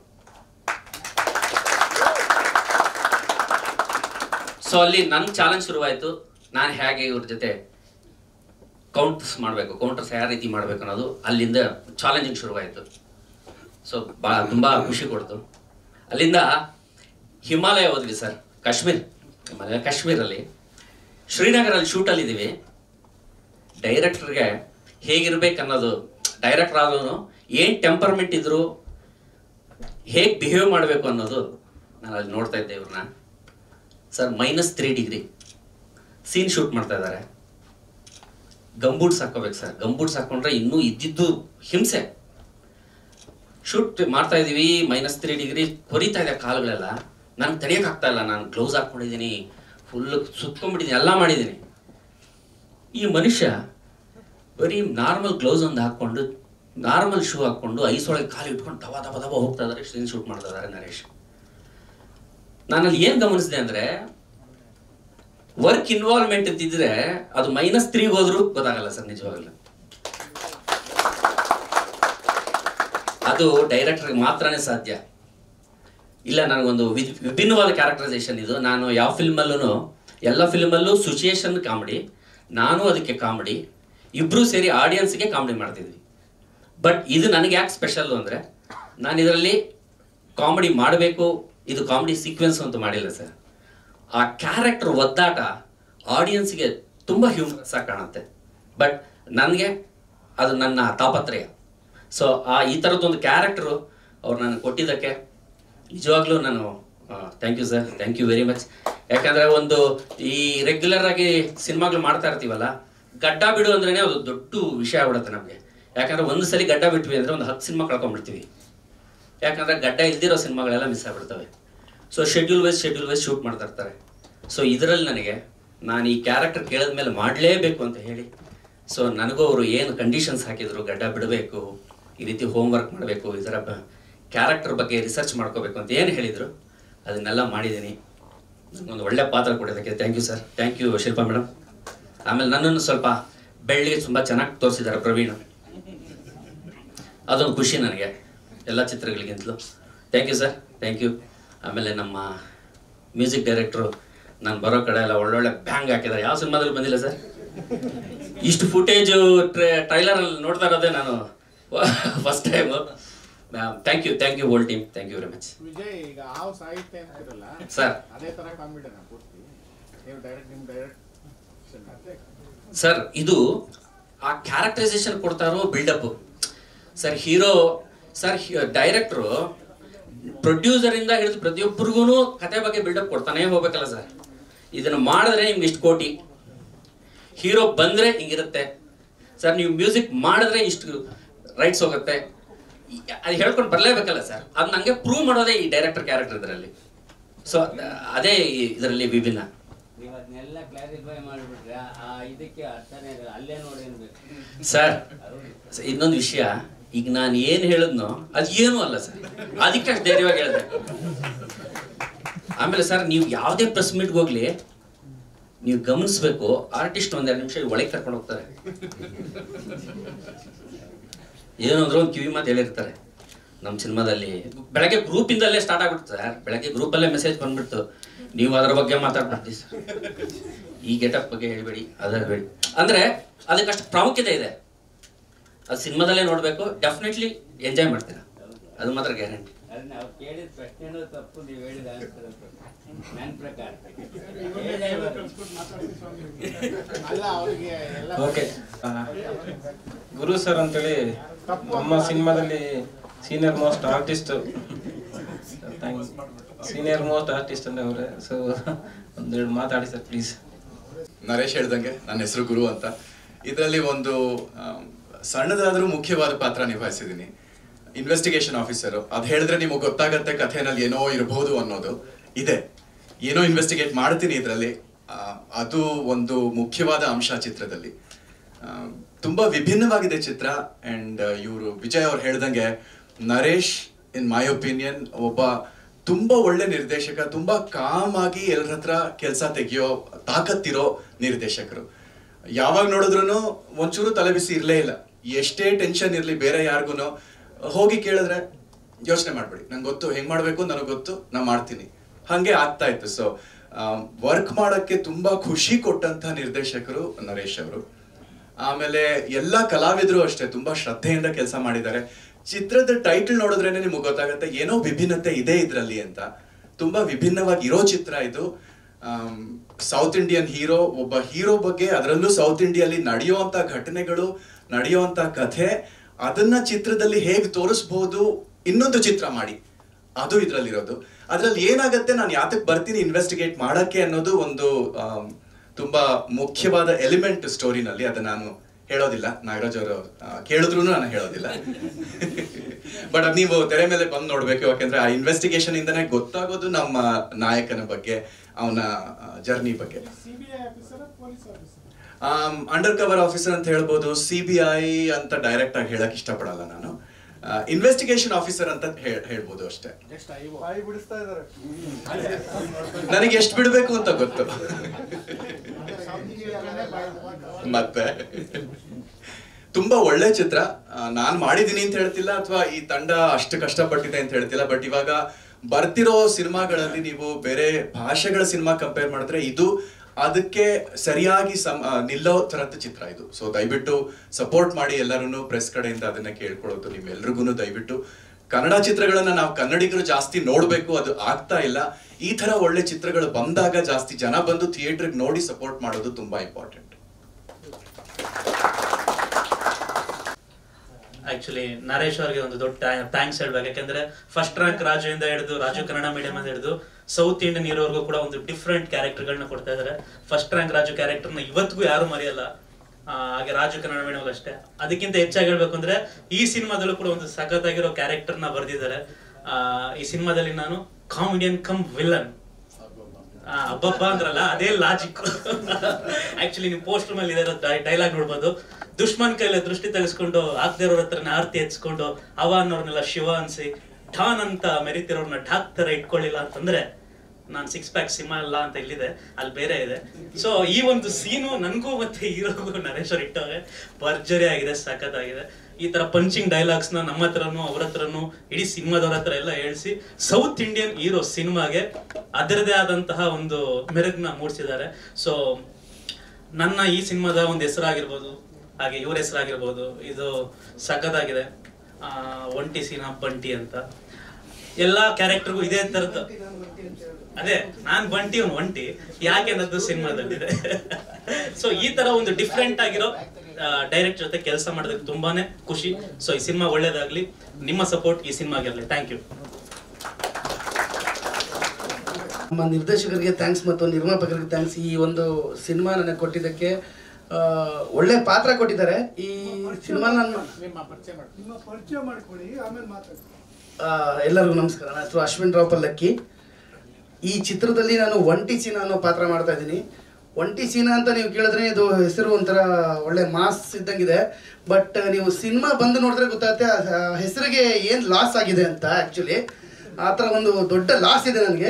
ಸೊ ಅಲ್ಲಿ ನನ್ನ ಚಾಲೆಂಜ್ ಶುರುವಾಯಿತು ನಾನು ಹೇಗೆ ಇವ್ರ ಜೊತೆ ಕೌಂಟರ್ಸ್ ಮಾಡಬೇಕು ಕೌಂಟರ್ಸ್ ಯಾವ ರೀತಿ ಮಾಡಬೇಕು ಅನ್ನೋದು ಅಲ್ಲಿಂದ ಚಾಲೆಂಜಿಂಗ್ ಶುರುವಾಯಿತು ಸೊ ಭಾಳ ತುಂಬ ಖುಷಿ ಕೊಡ್ತು ಅಲ್ಲಿಂದ ಹಿಮಾಲಯ ಹೋದ್ವಿ ಸರ್ ಕಾಶ್ಮೀರ್ ಹಿಮಾಲಯ ಕಾಶ್ಮೀರಲ್ಲಿ ಶ್ರೀನಗರಲ್ಲಿ ಶೂಟಲ್ಲಿ ಇದ್ದೀವಿ ಡೈರೆಕ್ಟರ್ಗೆ ಹೇಗಿರ್ಬೇಕು ಅನ್ನೋದು ಡೈರೆಕ್ಟರ್ ಆದವನು ಏನು ಟೆಂಪರ್ಮೆಂಟ್ ಇದ್ರು ಹೇಗೆ ಬಿಹೇವ್ ಮಾಡಬೇಕು ಅನ್ನೋದು ನಾನು ಅಲ್ಲಿ ನೋಡ್ತಾ ಇದ್ದೆ ಇವ್ರನ್ನ sir minus three degree scene shoot ಮಾಡ್ತಾ ಇದ್ದಾರೆ ಗಂಬೂಟ್ಸ್ ಹಾಕೋಬೇಕು ಸರ್ ಗಂಬೂಟ್ಸ್ ಹಾಕೊಂಡ್ರೆ ಇನ್ನೂ ಇದ್ದಿದ್ದು ಹಿಂಸೆ ಶೂಟ್ ಮಾಡ್ತಾ ಇದೀವಿ ಮೈನಸ್ ತ್ರೀ ಡಿಗ್ರಿ ಕೊರಿತಾ ಇದೆ ಕಾಲುಗಳೆಲ್ಲ ನನಗೆ ತಡೆಯಕ್ ಆಗ್ತಾ ಇಲ್ಲ ನಾನು ಗ್ಲೌಸ್ ಹಾಕೊಂಡಿದ್ದೀನಿ ಫುಲ್ ಸುತ್ಕೊಂಡ್ಬಿಟ್ಟಿದ್ದೀನಿ ಎಲ್ಲ ಮಾಡಿದ್ದೀನಿ ಈ ಮನುಷ್ಯ ಬರೀ ನಾರ್ಮಲ್ ಗ್ಲೌಸ್ ಒಂದು ಹಾಕೊಂಡು ನಾರ್ಮಲ್ ಶೂ ಹಾಕೊಂಡು ಐಸ್ ಒಳಗೆ ಕಾಲು ಇಟ್ಕೊಂಡು ದವ ದವ ದವ ಹೋಗ್ತಾ ಇದಾರೆ ಸೀನ್ ಶೂಟ್ ಮಾಡ್ತಾ ಇದಾರೆ ನರೇಶ್ ನಾನಲ್ಲಿ ಏನ್ ಗಮನಿಸಿದೆ ಅಂದ್ರೆ ವರ್ಕ್ ಇನ್ವಾಲ್ವ್ಮೆಂಟ್ ಅಂತಿದ್ರೆ ಅದು ಮೈನಸ್ ತ್ರೀ ಹೋದ್ರೂ ಗೊತ್ತಾಗಲ್ಲ ಸರ್ ನಿಜವಾಗಲ್ಲ ಅದು ಡೈರೆಕ್ಟರ್ಗೆ ಮಾತ್ರನೇ ಸಾಧ್ಯ ಇಲ್ಲ ನನಗೊಂದು ವಿ- ವಿಭಿನ್ನವಾದ ಕ್ಯಾರೆಕ್ಟರೈಸೇಷನ್ ಇದು ನಾನು ಯಾವ ಫಿಲ್ಮಲ್ಲೂ ಎಲ್ಲ ಫಿಲ್ಮಲ್ಲೂ ಸಿಚುಯೇಷನ್ ಕಾಮಿಡಿ ನಾನು ಅದಕ್ಕೆ ಕಾಮಿಡಿ ಇಬ್ರು ಸೇರಿ ಆಡಿಯನ್ಸ್ಗೆ ಕಾಮಿಡಿ ಮಾಡ್ತಿದ್ವಿ ಬಟ್ ಇದು ನನಗೆ ಯಾಕೆ ಸ್ಪೆಷಲ್ ಅಂದರೆ ನಾನು ಇದರಲ್ಲಿ ಕಾಮಿಡಿ ಮಾಡಬೇಕು ಇದು ಕಾಮಿಡಿ ಸೀಕ್ವೆನ್ಸ್ ಅಂತ ಮಾಡಿಲ್ಲ ಸರ್ ಆ ಕ್ಯಾರೆಕ್ಟರ್ ಒದ್ದಾಟ ಆಡಿಯನ್ಸ್ಗೆ ತುಂಬ ಹ್ಯೂಮರಸ್ ಆಗಿ ಕಾಣುತ್ತೆ ಬಟ್ ನನಗೆ ಅದು ನನ್ನ ತಾಪತ್ರಯ ಸೊ ಆ ಈ ಥರದ್ದೊಂದು ಕ್ಯಾರೆಕ್ಟರು ಅವ್ರು ನನಗೆ ಕೊಟ್ಟಿದ್ದಕ್ಕೆ ನಿಜವಾಗ್ಲೂ ನಾನು thank you sir thank you very much ಯಾಕಂದ್ರೆ ಒಂದು ಈ ರೆಗ್ಯುಲರ್ ಆಗಿ ಸಿನಿಮಾಗಳು ಮಾಡ್ತಾ ಇರ್ತೀವಲ್ಲ ಗಡ್ಡ ಬಿಡು ಅಂದ್ರೇನೆ ಅದು ದೊಡ್ಡ ವಿಷಯ ಆಗ್ಬಿಡುತ್ತೆ ನಮಗೆ ಯಾಕಂದ್ರೆ ಒಂದು ಸಲ ಗಡ್ಡ ಬಿಟ್ವಿ ಅಂದ್ರೆ ಒಂದು ಹತ್ತು ಸಿನಿಮಾ ಕಳ್ಕೊಂಡ್ಬಿಡ್ತೀವಿ ಯಾಕಂದ್ರೆ ಗಡ್ಡ ಇಲ್ದಿರೋ ಸಿನಿಮಾಗಳೆಲ್ಲ ಮಿಸ್ ಆಗ್ಬಿಡ್ತವೆ so schedule wise schedule wise shoot ಮಾಡ್ತಾ ಇರ್ತಾರೆ ಸೊ ಇದರಲ್ಲಿ ನನಗೆ ನಾನು ಈ ಕ್ಯಾರೆಕ್ಟರ್ ಕೇಳಿದ ಮೇಲೆ ಮಾಡಲೇಬೇಕು ಅಂತ ಹೇಳಿ ಸೊ ನನಗೂ ಅವರು ಏನು ಕಂಡೀಷನ್ಸ್ ಹಾಕಿದ್ರು ಗಡ್ಡ ಬಿಡಬೇಕು ಈ ರೀತಿ ಹೋಮ್ ವರ್ಕ್ ಮಾಡಬೇಕು ಇದರ ಕ್ಯಾರೆಕ್ಟರ್ ಬಗ್ಗೆ ರಿಸರ್ಚ್ ಮಾಡ್ಕೋಬೇಕು ಅಂತ ಏನು ಹೇಳಿದರು ಅದನ್ನೆಲ್ಲ ಮಾಡಿದ್ದೀನಿ ನನಗೊಂದು ಒಳ್ಳೆ ಪಾತ್ರ ಕೊಡೋದಕ್ಕೆ thank you sir thank you Shilpa madam ಆಮೇಲೆ ನನ್ನನ್ನು ಸ್ವಲ್ಪ ಬೆಳ್ಳಿಗೆ ತುಂಬ ಚೆನ್ನಾಗಿ ತೋರಿಸಿದ್ದಾರೆ ಪ್ರವೀಣ್ ಅದೊಂದು ಖುಷಿ ನನಗೆ ಎಲ್ಲ ಚಿತ್ರಗಳಿಗಿಂತಲೂ thank you sir thank you ಆಮೇಲೆ ನಮ್ಮ ಮ್ಯೂಸಿಕ್ ಡೈರೆಕ್ಟ್ರು ನಾನು ಬರೋ ಕಡೆ ಎಲ್ಲ ಒಳ್ಳೊಳ್ಳೆ ಬ್ಯಾಂಗ್ ಹಾಕಿದ್ದಾರೆ ಯಾವ ಸಿನಿಮಾದಲ್ಲಿ ಬಂದಿಲ್ಲ ಸರ್ ಇಷ್ಟು ಫುಟೇಜು ಟ್ರೈಲರಲ್ಲಿ ನೋಡ್ತಾ ಇರೋದೇ ನಾನು first time thank you thank you whole team thank you very much Vijay ಈಗ ಹಾವು ಸಾಹಿತ್ಯ ಅಂತಿರಲ್ಲ ಸರ್ ಅದೇ ತರ ಕಾಮಿಡಿನ ಪೂರ್ತಿ ನೀವು ಡೈರೆಕ್ಟ್ ನಿಮ್ ಡೈರೆಕ್ಟ್ ಸರ್ ಇದು ಆ ಕ್ಯಾರೆಕ್ಟರೈಸೇಷನ್ ಕೊಡ್ತಾರೋ build up sir hero sir director producer ಇಂದ ಹಿಡಿದು ಪ್ರತಿಯೊಬ್ಬರಿಗೂ ಕತೆ ಬಗ್ಗೆ ಬಿಲ್ಡಪ್ ಕೊಡ್ತಾನೆ ಹೋಗ್ಬೇಕಲ್ಲ ಸರ್ ಇದನ್ನ ಮಾಡಿದ್ರೆ ನಿಮ್ಗೆ ಇಷ್ಟು ಕೋಟಿ ಹೀರೋ ಬಂದ್ರೆ ಹಿಂಗಿರುತ್ತೆ ಸರ್ ನೀವು ಮ್ಯೂಸಿಕ್ ಮಾಡಿದ್ರೆ ಇಷ್ಟು ರೈಟ್ಸ್ ಹೋಗುತ್ತೆ ಈ- ಅದು ಹೇಳ್ಕೊಂಡು ಬರಲೇಬೇಕಲ್ಲ ಸರ್ ಅದು ನಂಗೆ ಪ್ರೂವ್ ಮಾಡೋದೇ ಈ ಡೈರೆಕ್ಟರ್ ಕ್ಯಾರೆಕ್ಟರ್ ಇದರಲ್ಲಿ ಸೊ ಅದೇ ಇದರಲ್ಲಿ ವಿಭಿನ್ನ ನೀವು ಅದನ್ನೆಲ್ಲ ಕ್ಲಾರಿಫೈ ಮಾಡಿಬಿಟ್ರೆ ಆ ಇದಕ್ಕೆ ಅರ್ಥನೇ ಇರಲ್ಲ ಅಲ್ಲೇ ನೋಡಿ ಅನ್ಬೇಕು ಸರ್ ಸ- ಇನ್ನೊಂದು ವಿಷಯ ಈಗ ನಾನು ಏನು ಹೇಳಿದ್ನೋ ಅದು ಏನೂ ಅಲ್ಲ ಸರ್ ಅದಕ್ಕೆ ಅಷ್ಟು ಧೈರ್ಯವಾಗಿ ಹೇಳಿದೆ ಆಮೇಲೆ ಸರ್ ನೀವು ಯಾವುದೇ ಪ್ರೆಸ್ ಮೀಟ್ಗೆ ಹೋಗ್ಲಿ ನೀವು ಗಮನಿಸ್ಬೇಕು ಆರ್ಟಿಸ್ಟ್ ಒಂದೆರಡು ನಿಮಿಷ ಒಳಗೆ ಕರ್ಕೊಂಡು ಹೋಗ್ತಾರೆ ಏನಂದ್ರೆ ಒಂದು ಕಿವಿ ಮಾತು ಹೇಳಿರ್ತಾರೆ ನಮ್ಮ ಸಿನಿಮಾದಲ್ಲಿ ಬೆಳಗ್ಗೆ ಗ್ರೂಪಿಂದಲೇ ಸ್ಟಾರ್ಟ್ ಆಗ್ಬಿಡ್ತು ಸರ್ ಬೆಳಗ್ಗೆ ಗ್ರೂಪಲ್ಲೇ ಮೆಸೇಜ್ ಬಂದ್ಬಿಡ್ತು ನೀವು ಅದರ ಬಗ್ಗೆ ಮಾತಾಡ್ಬಿಡ್ತೀವಿ ಸರ್ ಈ ಗೆಟಪ್ ಬಗ್ಗೆ ಹೇಳ್ಬೇಡಿ ಅದ ಹೇಳಿ ಅಂದ್ರೆ ಅದಕ್ಕಷ್ಟು ಪ್ರಾಮುಖ್ಯತೆ ಇದೆ ಅದು ಸಿನಿಮಾದಲ್ಲೇ ನೋಡಬೇಕು ಡೆಫಿನೆಟ್ಲಿ ಎಂಜಾಯ್ ಮಾಡ್ತೀರಾ ಅದು ಮಾತ್ರ ಗ್ಯಾರಂಟಿ ಅದು ನಾವು ಕೇಳಿದ ಪ್ರಶ್ನೆನೂ ತಪ್ಪು ನೀವು ಹೇಳಿದ ಆನ್ಸರ್ ನನ್ನ ಪ್ರಕಾರ ಹೇಳೇ ಬರೋದು. ಅಲ್ಲ ಅವ್ರಿಗೆ ಎಲ್ಲ ಓಕೆ ಗುರು ಸರ್ ಅಂತೇಳಿ ನಮ್ಮ ಸಿನಿಮಾದಲ್ಲಿ senior most artist senior most artist ಅಂದ್ರೆ ಅವರೇ ಸೊ ಒಂದೆರಡು ಮಾತಾಡಿ ಸರ್ ಪ್ಲೀಸ್ ನರೇಶ್ ಹೇಳ್ದಂಗೆ ನನ್ನ ಹೆಸರು ಗುರು ಅಂತ ಇದರಲ್ಲಿ ಒಂದು ಆಮ್, ಸಣ್ಣದಾದ್ರೂ ಮುಖ್ಯವಾದ ಪಾತ್ರ ನಿಭಾಯಿಸಿದ್ದೀನಿ ಇನ್ವೆಸ್ಟಿಗೇಷನ್ ಆಫೀಸರು ಅದು ಹೇಳಿದ್ರೆ ನಿಮಗೆ ಗೊತ್ತಾಗತ್ತೆ ಕಥೆನಲ್ಲಿ ಏನೋ ಇರಬಹುದು ಅನ್ನೋದು ಇದೆ ಏನೋ ಇನ್ವೆಸ್ಟಿಗೇಟ್ ಮಾಡ್ತೀನಿ ಇದರಲ್ಲಿ ಅದು ಒಂದು ಮುಖ್ಯವಾದ ಅಂಶ ಚಿತ್ರದಲ್ಲಿ ಆ, ತುಂಬಾ ವಿಭಿನ್ನವಾಗಿದೆ ಚಿತ್ರ ಅಂಡ್ ಇವರು ವಿಜಯ್ ಅವ್ರು ಹೇಳ್ದಂಗೆ ನರೇಶ್ ಇನ್ ಮೈ ಒಪಿನಿಯನ್ ಒಬ್ಬ ತುಂಬಾ ಒಳ್ಳೆ ನಿರ್ದೇಶಕ ತುಂಬಾ ಕಾಮ್ ಆಗಿ ಎಲ್ಲರ ಹತ್ರ ಕೆಲಸ ತೆಗಿಯೋ ತಾಕತ್ತಿರೋ ನಿರ್ದೇಶಕರು ಯಾವಾಗ ನೋಡಿದ್ರು ಒಂಚೂರು ತಲೆಬಿಸಿ ಇರ್ಲೇ ಇಲ್ಲ ಎಷ್ಟೇ ಟೆನ್ಷನ್ ಇರ್ಲಿ ಬೇರೆ ಯಾರಿಗೂ ಹೋಗಿ ಕೇಳಿದ್ರೆ ಯೋಚನೆ ಮಾಡ್ಬೇಡಿ ನಂಗೆ ಗೊತ್ತು ಹೆಂಗ್ ಮಾಡ್ಬೇಕು ನನಗೆ ಗೊತ್ತು ನಾ ಮಾಡ್ತೀನಿ ಹಂಗೆ ಆಗ್ತಾ ಇತ್ತು ಸೊ ವರ್ಕ್ ಮಾಡಕ್ಕೆ ತುಂಬಾ ಖುಷಿ ಕೊಟ್ಟಂತ ನಿರ್ದೇಶಕರು ನರೇಶ್ ಅವರು ಆಮೇಲೆ ಎಲ್ಲಾ ಕಲಾವಿದರು ಅಷ್ಟೇ ತುಂಬಾ ಶ್ರದ್ಧೆಯಿಂದ ಕೆಲಸ ಮಾಡಿದ್ದಾರೆ ಚಿತ್ರದ ಟೈಟಲ್ ನೋಡಿದ್ರೇನೆ ನಿಮ್ಗೆ ಗೊತ್ತಾಗುತ್ತೆ ಏನೋ ವಿಭಿನ್ನತೆ ಇದೆ ಇದ್ರಲ್ಲಿ ಅಂತ ತುಂಬಾ ವಿಭಿನ್ನವಾಗಿ ಇರೋ ಚಿತ್ರ ಇದು ಸೌತ್ ಇಂಡಿಯನ್ ಹೀರೋ ಒಬ್ಬ ಹೀರೋ ಬಗ್ಗೆ ಅದರಲ್ಲೂ ಸೌತ್ ಇಂಡಿಯಲ್ಲಿ ನಡೆಯುವಂತ ಘಟನೆಗಳು ನಡೆಯುವಂತ ಕಥೆ ಅದನ್ನ ಚಿತ್ರದಲ್ಲಿ ಹೇಗೆ ತೋರಿಸ್ಬೋದು ಇನ್ನೊಂದು ಚಿತ್ರ ಮಾಡಿ ಅದು ಇದ್ರಲ್ಲಿರೋದು ಅದ್ರಲ್ಲಿ ಏನಾಗತ್ತೆ ನಾನು ಯಾತಕ್ ಬರ್ತೀನಿ ಇನ್ವೆಸ್ಟಿಗೇಟ್ ಮಾಡಕ್ಕೆ ಅನ್ನೋದು ಒಂದು ಆಮ್, ತುಂಬಾ ಮುಖ್ಯವಾದ ಎಲಿಮೆಂಟ್ ಸ್ಟೋರಿನಲ್ಲಿ ಅದನ್ನ ನಾನು ಹೇಳೋದಿಲ್ಲ ನಾಗರಾಜ್ ಅವರು ಕೇಳಿದ್ರು ನಾನು ಹೇಳೋದಿಲ್ಲ ಬಟ್ ಅದ್ ನೀವು ತೆರೆ ಮೇಲೆ ಬಂದು ನೋಡ್ಬೇಕು ಯಾಕಂದ್ರೆ ಆ ಇನ್ವೆಸ್ಟಿಗೇಷನ್ ಇಂದನೇ ಗೊತ್ತಾಗೋದು ನಮ್ಮ ನಾಯಕನ ಬಗ್ಗೆ ಅವನ ಜರ್ನಿ ಬಗ್ಗೆ ಅಂಡರ್ ಕವರ್ ಆಫೀಸರ್ ಅಂತ ಹೇಳ್ಬೋದು ಸಿ ಬಿ ಐ ಅಂತ ಡೈರೆಕ್ಟ್ ಆಗಿ ಹೇಳಕ್ ಇಷ್ಟಪಡಲ್ಲ ನಾನು ಇನ್ವೆಸ್ಟಿಗೇಷನ್ ಆಫೀಸರ್ ಅಂತ ಹೇಳ್- ಹೇಳ್ಬೋದು ಅಷ್ಟೇ ಜಸ್ಟ್ ಐ ನನಗೆ ಎಷ್ಟು ಬಿಡ್ಬೇಕು ಅಂತ ಗೊತ್ತು ಮತ್ತೆ ತುಂಬಾ ಒಳ್ಳೆ ಚಿತ್ರ ಆ, ನಾನ್ ಮಾಡಿದೀನಿ ಅಂತ ಹೇಳ್ತಿಲ್ಲ ಅಥವಾ ಈ ತಂಡ ಅಷ್ಟು ಕಷ್ಟಪಟ್ಟಿದೆ ಅಂತ ಹೇಳ್ತಿಲ್ಲ ಬಟ್ ಇವಾಗ ಬರ್ತಿರೋ ಸಿನಿಮಾಗಳಲ್ಲಿ ನೀವು ಬೇರೆ ಭಾಷೆಗಳ ಸಿನಿಮಾ ಕಂಪೇರ್ ಮಾಡಿದ್ರೆ ಇದು ಅದಕ್ಕೆ ಸರಿಯಾಗಿ ಸಮ್ ಆ, ನಿಲ್ಲೋ ತರದ್ದು ಚಿತ್ರ ಇದು ಸೊ ದಯವಿಟ್ಟು ಸಪೋರ್ಟ್ ಮಾಡಿ ಎಲ್ಲರೂ ಪ್ರೆಸ್ ಕಡೆಯಿಂದ ಅದನ್ನ ಕೇಳ್ಕೊಳ್ಳೋದು ನಿಮ್ಮೆಲ್ರಿಗೂ ದಯವಿಟ್ಟು ಕನ್ನಡ ಚಿತ್ರಗಳನ್ನ ನಾವು ಕನ್ನಡಿಗರು ಜಾಸ್ತಿ ನೋಡ್ಬೇಕು ಅದು ಆಗ್ತಾ ಇಲ್ಲ ಈ ತರ ಒಳ್ಳೆ ಚಿತ್ರಗಳು ಬಂದಾಗ ಜಾಸ್ತಿ ಜನ ಬಂದು ಥಿಯೇಟರ್ಗೆ ನೋಡಿ ಸಪೋರ್ಟ್ ಮಾಡೋದು ತುಂಬಾ ಇಂಪಾರ್ಟೆಂಟ್ ಆಕ್ಚುಲಿ ನರೇಶ್ ಅವ್ರಿಗೆ ಒಂದು ದೊಡ್ಡ ಥ್ಯಾಂಕ್ಸ್ ಹೇಳ್ಬೇಕು ಯಾಕಂದ್ರೆ ಫಸ್ಟ್ ರ್ಯಾಂಕ್ ರಾಜು ಇಂದ ಹಿಡಿದು ರಾಜು ಕನ್ನಡ ಮೀಡಿಯಂ ಅಂತ ಹಿಡಿದು ಸೌತ್ ಇಂಡಿಯನ್ ಇರೋರ್ಗೂ ಕೂಡ ಒಂದು ಡಿಫ್ರೆಂಟ್ ಕ್ಯಾರೆಕ್ಟರ್ಗಳನ್ನ ಕೊಡ್ತಾ ಇದಾರೆ ಫಸ್ಟ್ ರ್ಯಾಂಕ್ ರಾಜು ಕ್ಯಾರೆಕ್ಟರ್ನ ಇವತ್ತಿಗೂ ಯಾರು ಮರೆಯಲ್ಲ ಆ, ಹಾಗೆ ರಾಜು ಕನ್ನಡ ಮೀಡಿಯಂ ಅಷ್ಟೇ ಅದಕ್ಕಿಂತ ಹೆಚ್ಚಾಗಿ ಹೇಳ್ಬೇಕು ಅಂದ್ರೆ ಈ ಸಿನಿಮಾದಲ್ಲೂ ಕೂಡ ಒಂದು ಸಖತ್ತಾಗಿರೋ ಕ್ಯಾರೆಕ್ಟರ್ ನ ಬರ್ದಿದ್ದಾರೆ ಆ, ಈ ಸಿನಿಮಾದಲ್ಲಿ ನಾನು ಕಾಮಿಡಿಯನ್ ಕಮ್ ವಿಲನ್ ಅಬ್ಬಬ್ಬ ಅಂದ್ರಲ್ಲ ಅದೇ ಲಾಜಿಕ್ ಆಕ್ಚುಲಿ ನೀವು ಪೋಸ್ಟರ್ ಮೇಲೆ ಇರೋ ಡೈಲಾಗ್ ನೋಡ್ಬೋದು ದುಶ್ಮನ್ ಕೈಲ ದೃಷ್ಟಿ ತೆಗೆಸ್ಕೊಂಡು ಆಗದೆ ಇರೋರ ಹತ್ರನ ಆರ್ತಿ ಎತ್ಸ್ಕೊಂಡು ಅವ ಅನ್ನೋರ್ನೆಲ್ಲ ಶಿವ ಅನ್ಸಿ ಠಾನ್ ಅಂತ ಮೆರಿತಿರೋರ್ನ ಠಾಕ್ ತರ ಇಟ್ಕೊಳ್ಳಿಲ್ಲ ಅಂತಂದ್ರೆ ನಾನ್ ಸಿಕ್ಸ್ ಪ್ಯಾಕ್ ಸಿನಿಮಾ ಅಲ್ಲ ಅಂತ ಇಲ್ಲಿದೆ ಅಲ್ಲಿ ಬೇರೆ ಇದೆ ಸೊ ಈ ಒಂದು ಸೀನು ನನ್ಗೂ ಮತ್ತೆ ಹೀರೋಗೂ ನರೇಶ್ವರ್ ಇಟ್ಟವ್ರೆ ಭರ್ಜರಿ ಆಗಿದೆ ಸಖತ್ತಾಗಿದೆ ಈ ತರ ಪಂಚಿಂಗ್ ಡೈಲಾಗ್ಸ್ ನ ನಮ್ಮ ಹತ್ರನು ಅವ್ರ ಹತ್ರನು ಇಡೀ ಸಿನಿಮಾದವ್ರ ಹತ್ರ ಎಲ್ಲ ಹೇಳ್ಸಿ ಸೌತ್ ಇಂಡಿಯನ್ ಹೀರೋ ಸಿನಿಮಾಗೆ ಅದರದೇ ಆದಂತಹ ಒಂದು ಮೆರುಗ್ನ ಮೂಡಿಸಿದ್ದಾರೆ ಸೊ ನನ್ನ ಈ ಸಿನಿಮಾದ ಒಂದು ಹೆಸರಾಗಿರ್ಬೋದು ಹಾಗೆ ಇವ್ರ ಹೆಸರಾಗಿರ್ಬೋದು ಇದು ಸಖತ್ತಾಗಿದೆ ಆ, ಒಂಟಿ ಸೀನಾ ಬಂಟಿ ಅಂತ ಎಲ್ಲಾ ಕ್ಯಾರೆಕ್ಟರ್ಗೂ ಇದೇ ತರದ ಅದೇ ನಾನ್ ಬಂಟಿ ಅವ್ನು ಒಂಟಿ ಯಾಕೆ ಅನ್ನೋದು ಸಿನಿಮಾದಲ್ಲಿದೆ ಸೊ ಈ ತರ ಒಂದು ಡಿಫ್ರೆಂಟ್ ಆಗಿರೋ ಡೈರೆಕ್ಟ್ ಜೊತೆ ಕೆಲಸ ಮಾಡೋದಕ್ಕೆ ತುಂಬಾನೇ ಖುಷಿ ಸೊ ಈ ಸಿನಿಮಾ ಒಳ್ಳೇದಾಗ್ಲಿ ನಿಮ್ಮ ಸಪೋರ್ಟ್ ಈ ಸಿನಿಮಾಗಿರ್ಲಿ ಥ್ಯಾಂಕ್ ಯು ನಮ್ಮ ನಿರ್ದೇಶಕರಿಗೆ ಥ್ಯಾಂಕ್ಸ್ ಮತ್ತು ನಿರ್ಮಾಪಕರಿಗೆ ಥ್ಯಾಂಕ್ಸ್ ಈ ಒಂದು ಸಿನಿಮಾ ನನಗೆ ಕೊಟ್ಟಿದ್ದಕ್ಕೆ ಆ, ಒಳ್ಳೆ ಪಾತ್ರ ಕೊಟ್ಟಿದ್ದಾರೆ ಈ ಸಿನಿಮಾ ನಾನು ನಿಮ್ಮ ಪರಿಚಯ ಮಾಡಿ ನಿಮ್ಮ ಪರಿಚಯ ಮಾಡ್ಕೊಳ್ಳಿ ಆಮೇಲೆ ಮಾತಾಡಿ ಆ, ಎಲ್ಲರಿಗೂ ನಮಸ್ಕಾರ ನನ್ನ ಹೆಸರು ಅಶ್ವಿನ್ ರಾವ್ ಪಲ್ಲಕ್ಕಿ ಈ ಚಿತ್ರದಲ್ಲಿ ನಾನು ಒಂಟಿ ಸೀನಾ ಅನ್ನೋ ಪಾತ್ರ ಮಾಡ್ತಾ ಇದ್ದೀನಿ ಒಂಟಿ ಸೀನಾ ಅಂತ ನೀವು ಕೇಳಿದ್ರೆ ಇದು ಹೆಸರು ಒಂಥರ ಒಳ್ಳೆ ಮಾಸ್ ಇದ್ದಂಗಿದೆ ಬಟ್ ನೀವು ಸಿನಿಮಾ ಬಂದು ನೋಡಿದ್ರೆ ಗೊತ್ತಾಗುತ್ತೆ ಆ ಆ ಹೆಸರಿಗೆ ಏನು ಲಾಸ್ ಆಗಿದೆ ಅಂತ ಆ್ಯಕ್ಚುಲಿ ಆ ಥರ ಒಂದು ದೊಡ್ಡ ಲಾಸ್ ಇದೆ ನನಗೆ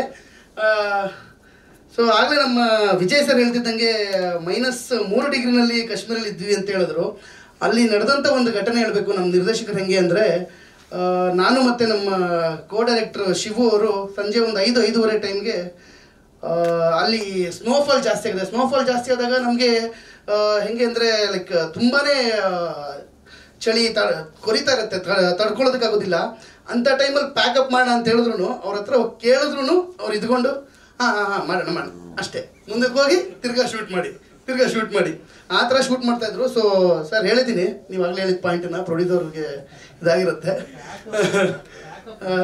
ಸೊ ಆಗಲೇ ನಮ್ಮ ವಿಜಯ್ ಸರ್ ಹೇಳ್ತಿದ್ದಂಗೆ ಮೈನಸ್ ಮೂರು ಡಿಗ್ರಿನಲ್ಲಿ ಕಾಶ್ಮೀರಲ್ಲಿ ಇದ್ವಿ ಅಂತ ಹೇಳಿದ್ರು ಅಲ್ಲಿ ನಡೆದಂಥ ಒಂದು ಘಟನೆ ಹೇಳಬೇಕು ನಮ್ಮ ನಿರ್ದೇಶಕರು ಹೆಂಗೆ ಅಂದರೆ ಆ, ನಾನು ಮತ್ತು ನಮ್ಮ ಕೋ ಡೈರೆಕ್ಟರ್ ಶಿವು ಅವರು ಸಂಜೆ ಒಂದು ಐದು ಐದೂವರೆ ಟೈಮ್ಗೆ ಅಲ್ಲಿ ಸ್ನೋಫಾಲ್ ಜಾಸ್ತಿ ಆಗಿದೆ ಸ್ನೋಫಾಲ್ ಜಾಸ್ತಿ ಆದಾಗ ನಮಗೆ ಹೆಂಗೆ ಅಂದರೆ ಲೈಕ್ ತುಂಬಾ ಚಳಿ ತ ಕೊರಿತಾ ಇರುತ್ತೆ ತ- ತಡ್ಕೊಳ್ಳೋದಕ್ಕಾಗೋದಿಲ್ಲ ಅಂಥ ಟೈಮಲ್ಲಿ ಪ್ಯಾಕಪ್ ಮಾಡೋಣ ಅಂತ ಹೇಳಿದ್ರು ಅವ್ರ ಹತ್ರ ಹೋಗಿ ಕೇಳಿದ್ರು ಅವ್ರು ಇದ್ಕೊಂಡು ಹಾಂ ಹಾಂ ಹಾಂ ಮಾಡೋಣ ಮಾಡೋಣ ಅಷ್ಟೇ ಮುಂದಕ್ಕೆ ಹೋಗಿ ತಿರ್ಗಾ ಶೂಟ್ ಮಾಡಿ ತಿರ್ಗಾ ಶೂಟ್ ಮಾಡಿ ಆ ಥರ ಶೂಟ್ ಮಾಡ್ತಾ ಇದ್ರು ಸೊ ಸರ್ ಹೇಳಿದ್ದೀನಿ ನೀವು ಆಗಲೇ ಹೇಳಿದ ಪಾಯಿಂಟನ್ನ ಪ್ರೊಡ್ಯೂಸರ್ಗೆ ಇದಾಗಿರುತ್ತೆ ಆ,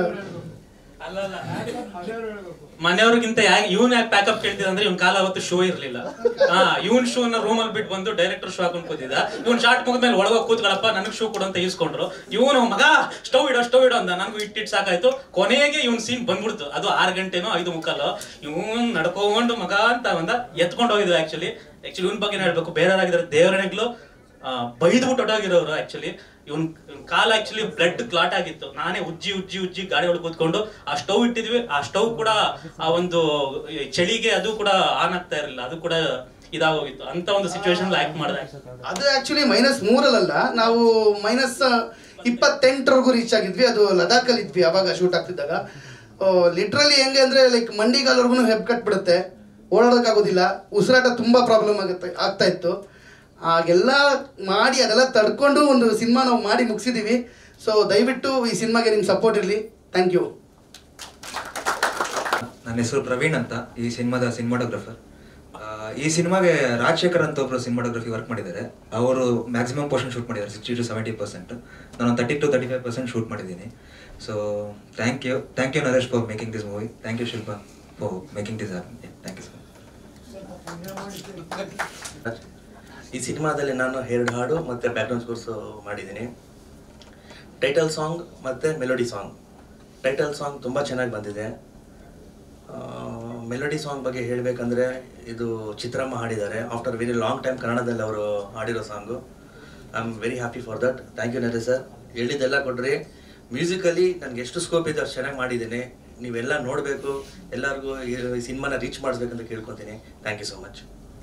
ಮನೆಯವ್ರಿಗಿಂತ ಯಾಕೆ ಇವನ್ ಯಾಕೆ ಪ್ಯಾಕಪ್ ಕೇಳ್ತಿದ್ದ ಅಂದ್ರೆ ಇವ್ನ ಕಾಲ ಅವತ್ತು ಶೋ ಇರ್ಲಿಲ್ಲ ಹಾ ಇವನ್ ಶೋ ನ ರೂಮ್ ಅಲ್ಲಿ ಬಿಟ್ಟು ಬಂದು ಡೈರೆಕ್ಟರ್ ಶೋ ಹಾಕೊಂಡ್ ಕೂತಿದ್ದ ಇವ್ನ್ ಶಾರ್ಟ್ ಮುಗಿದ್ಮೇಲೆ ಒಳಗೋಗಿ ಕೂತ್ಗಳಪ್ಪ ನನಗ್ ಶೋ ಕೊಡು ಅಂತ ಈಸ್ಕೊಂಡ್ರು ಇವನು ಮಗ ಸ್ಟವ್ ಇಡೋ ಸ್ಟವ್ ಇಡೋ ಅಂದ ನನಗೂ ಇಟ್ಟಿಟ್ಟು ಸಾಕಾಯ್ತು ಕೊನೆಗೆ ಇವ್ನ್ ಸೀನ್ ಬಂದ್ಬಿಡ್ತು ಅದು ಆರು ಗಂಟೆನೋ ಐದು ಮುಕ್ಕಾಲು ಇವ್ನ್ ನಡ್ಕೊಂಡು ಮಗ ಅಂತ ಬಂದ ಎತ್ಕೊಂಡು ಹೋಗಿದ್ವು ಆಕ್ಚುಲಿ ಆಕ್ಚುಲಿ ಇವನ್ ಬಗ್ಗೆ ಹೇಳ್ಬೇಕು ಬೇರೆಯವರಾಗಿದ್ರೆ ದೇವರನೆಗ್ಲು ಬೈದ್ಬಿಟ್ಟು ಹೊಟ್ಟೋಗಿರೋರು ಆಕ್ಚುಲಿ ಇವನ್ ಕಾಲ ಆಕ್ಚುಲಿ ಬ್ಲಡ್ ಕ್ಲಾಟ್ ಆಗಿತ್ತು ನಾನೇ ಉಜ್ಜಿ ಉಜ್ಜಿ ಉಜ್ಜಿ ಗಾಡಿ ಒಳಗೆ ಕೂತ್ಕೊಂಡು ಆ ಸ್ಟವ್ ಇಟ್ಟಿದ್ವಿ ಆ ಸ್ಟವ್ ಕೂಡ ಆ ಒಂದು ಚಳಿಗೆ ಅದು ಕೂಡ ಆನ್ ಆಗ್ತಾ ಇರಲಿಲ್ಲ ಅದು ಕೂಡ ಇದಾಗೋಗಿತ್ತು ಅಂತ ಒಂದು ಸಿಚುವೇಶನ್ ಆಕ್ಟ್ ಮಾಡಿದೆ ಅದು ಆಕ್ಚುಲಿ ಮೈನಸ್ ಮೂರಲ್ಲ ನಾವು ಮೈನಸ್ ಇಪ್ಪತ್ತೆಂಟರವರೆಗೂ ರೀಚ್ ಆಗಿದ್ವಿ ಅದು ಲದಾಖಲ್ಲಿ ಇದ್ವಿ ಅವಾಗ ಶೂಟ್ ಆಗ್ತಿದ್ದಾಗ ಲಿಟ್ರಲಿ ಹೆಂಗೆ ಅಂದ್ರೆ ಲೈಕ್ ಮಂಡಿಗಾಲ್ವರೆಗೂ ಹೆಬ್ ಕಟ್ಬಿಡುತ್ತೆ ಓಡಾಡೋಕ್ಕಾಗೋದಿಲ್ಲ ಉಸಿರಾಟ ತುಂಬಾ ಪ್ರಾಬ್ಲಮ್ ಆಗುತ್ತೆ ಆಗ್ತಾ ಇತ್ತು ಹಾಗೆಲ್ಲ ಮಾಡಿ ಅದೆಲ್ಲ ತಡ್ಕೊಂಡು ಒಂದು ಸಿನಿಮಾ ನಾವು ಮಾಡಿ ಮುಗಿಸಿದೀವಿ ಸೊ ದಯವಿಟ್ಟು ಈ ಸಿನಿಮಾಗೆ ನಿಮ್ಮ ಸಪೋರ್ಟ್ ಇರಲಿ ಥ್ಯಾಂಕ್ ಯು ನನ್ನ ಹೆಸರು ಪ್ರವೀಣ್ ಅಂತ ಈ ಸಿನಿಮಾದ ಸಿನಿಮಾಟೋಗ್ರಫರ್ ಈ ಸಿನಿಮಾಗೆ ರಾಜಶೇಖರ್ ಅಂತ ಒಬ್ರು ಸಿನಿಮಾಟೋಗ್ರಫಿ ವರ್ಕ್ ಮಾಡಿದ್ದಾರೆ ಅವರು ಮ್ಯಾಕ್ಸಿಮಮ್ ಪೋರ್ಷನ್ ಶೂಟ್ ಮಾಡಿದ್ದಾರೆ ಸಿಕ್ಸ್ಟಿ ಟು ಸೆವೆಂಟಿ ಪರ್ಸೆಂಟ್ ನಾನು thirty to thirty five percent shoot ಮಾಡಿದ್ದೀನಿ so thank you thank you Naresh for making this movie thank you Shilpa for making this thank you sir ಈ ಸಿನಿಮಾದಲ್ಲಿ ನಾನು ಎರಡು ಹಾಡು ಮತ್ತು ಬ್ಯಾಕ್ಗ್ರೌಂಡ್ ಸ್ಕೋರ್ಸ್ ಮಾಡಿದ್ದೀನಿ ಟೈಟಲ್ ಸಾಂಗ್ ಮತ್ತು ಮೆಲೋಡಿ ಸಾಂಗ್ ಟೈಟಲ್ ಸಾಂಗ್ ತುಂಬ ಚೆನ್ನಾಗಿ ಬಂದಿದೆ ಮೆಲೋಡಿ ಸಾಂಗ್ ಬಗ್ಗೆ ಹೇಳಬೇಕಂದ್ರೆ ಇದು ಚಿತ್ರಮ್ಮ ಹಾಡಿದ್ದಾರೆ ಆಫ್ಟರ್ ವೆರಿ ಲಾಂಗ್ ಟೈಮ್ ಕನ್ನಡದಲ್ಲಿ ಅವರು ಹಾಡಿರೋ song I am very happy for that thank you Naresh sir ಹೇಳಿದ್ದೆಲ್ಲ ಕೊಡ್ರಿ ಮ್ಯೂಸಿಕಲಿ ನನಗೆ ಎಷ್ಟು ಸ್ಕೋಪ್ ಇದೆ ಅಷ್ಟು ಚೆನ್ನಾಗಿ ಮಾಡಿದ್ದೀನಿ ನೀವೆಲ್ಲ ನೋಡಬೇಕು ಎಲ್ಲರಿಗೂ ಈ ಸಿನಿಮಾನ ರೀಚ್ ಮಾಡಿಸ್ಬೇಕಂತ ಕೇಳ್ಕೊತೀನಿ ಥ್ಯಾಂಕ್ ಯು ಸೊ ಮಚ್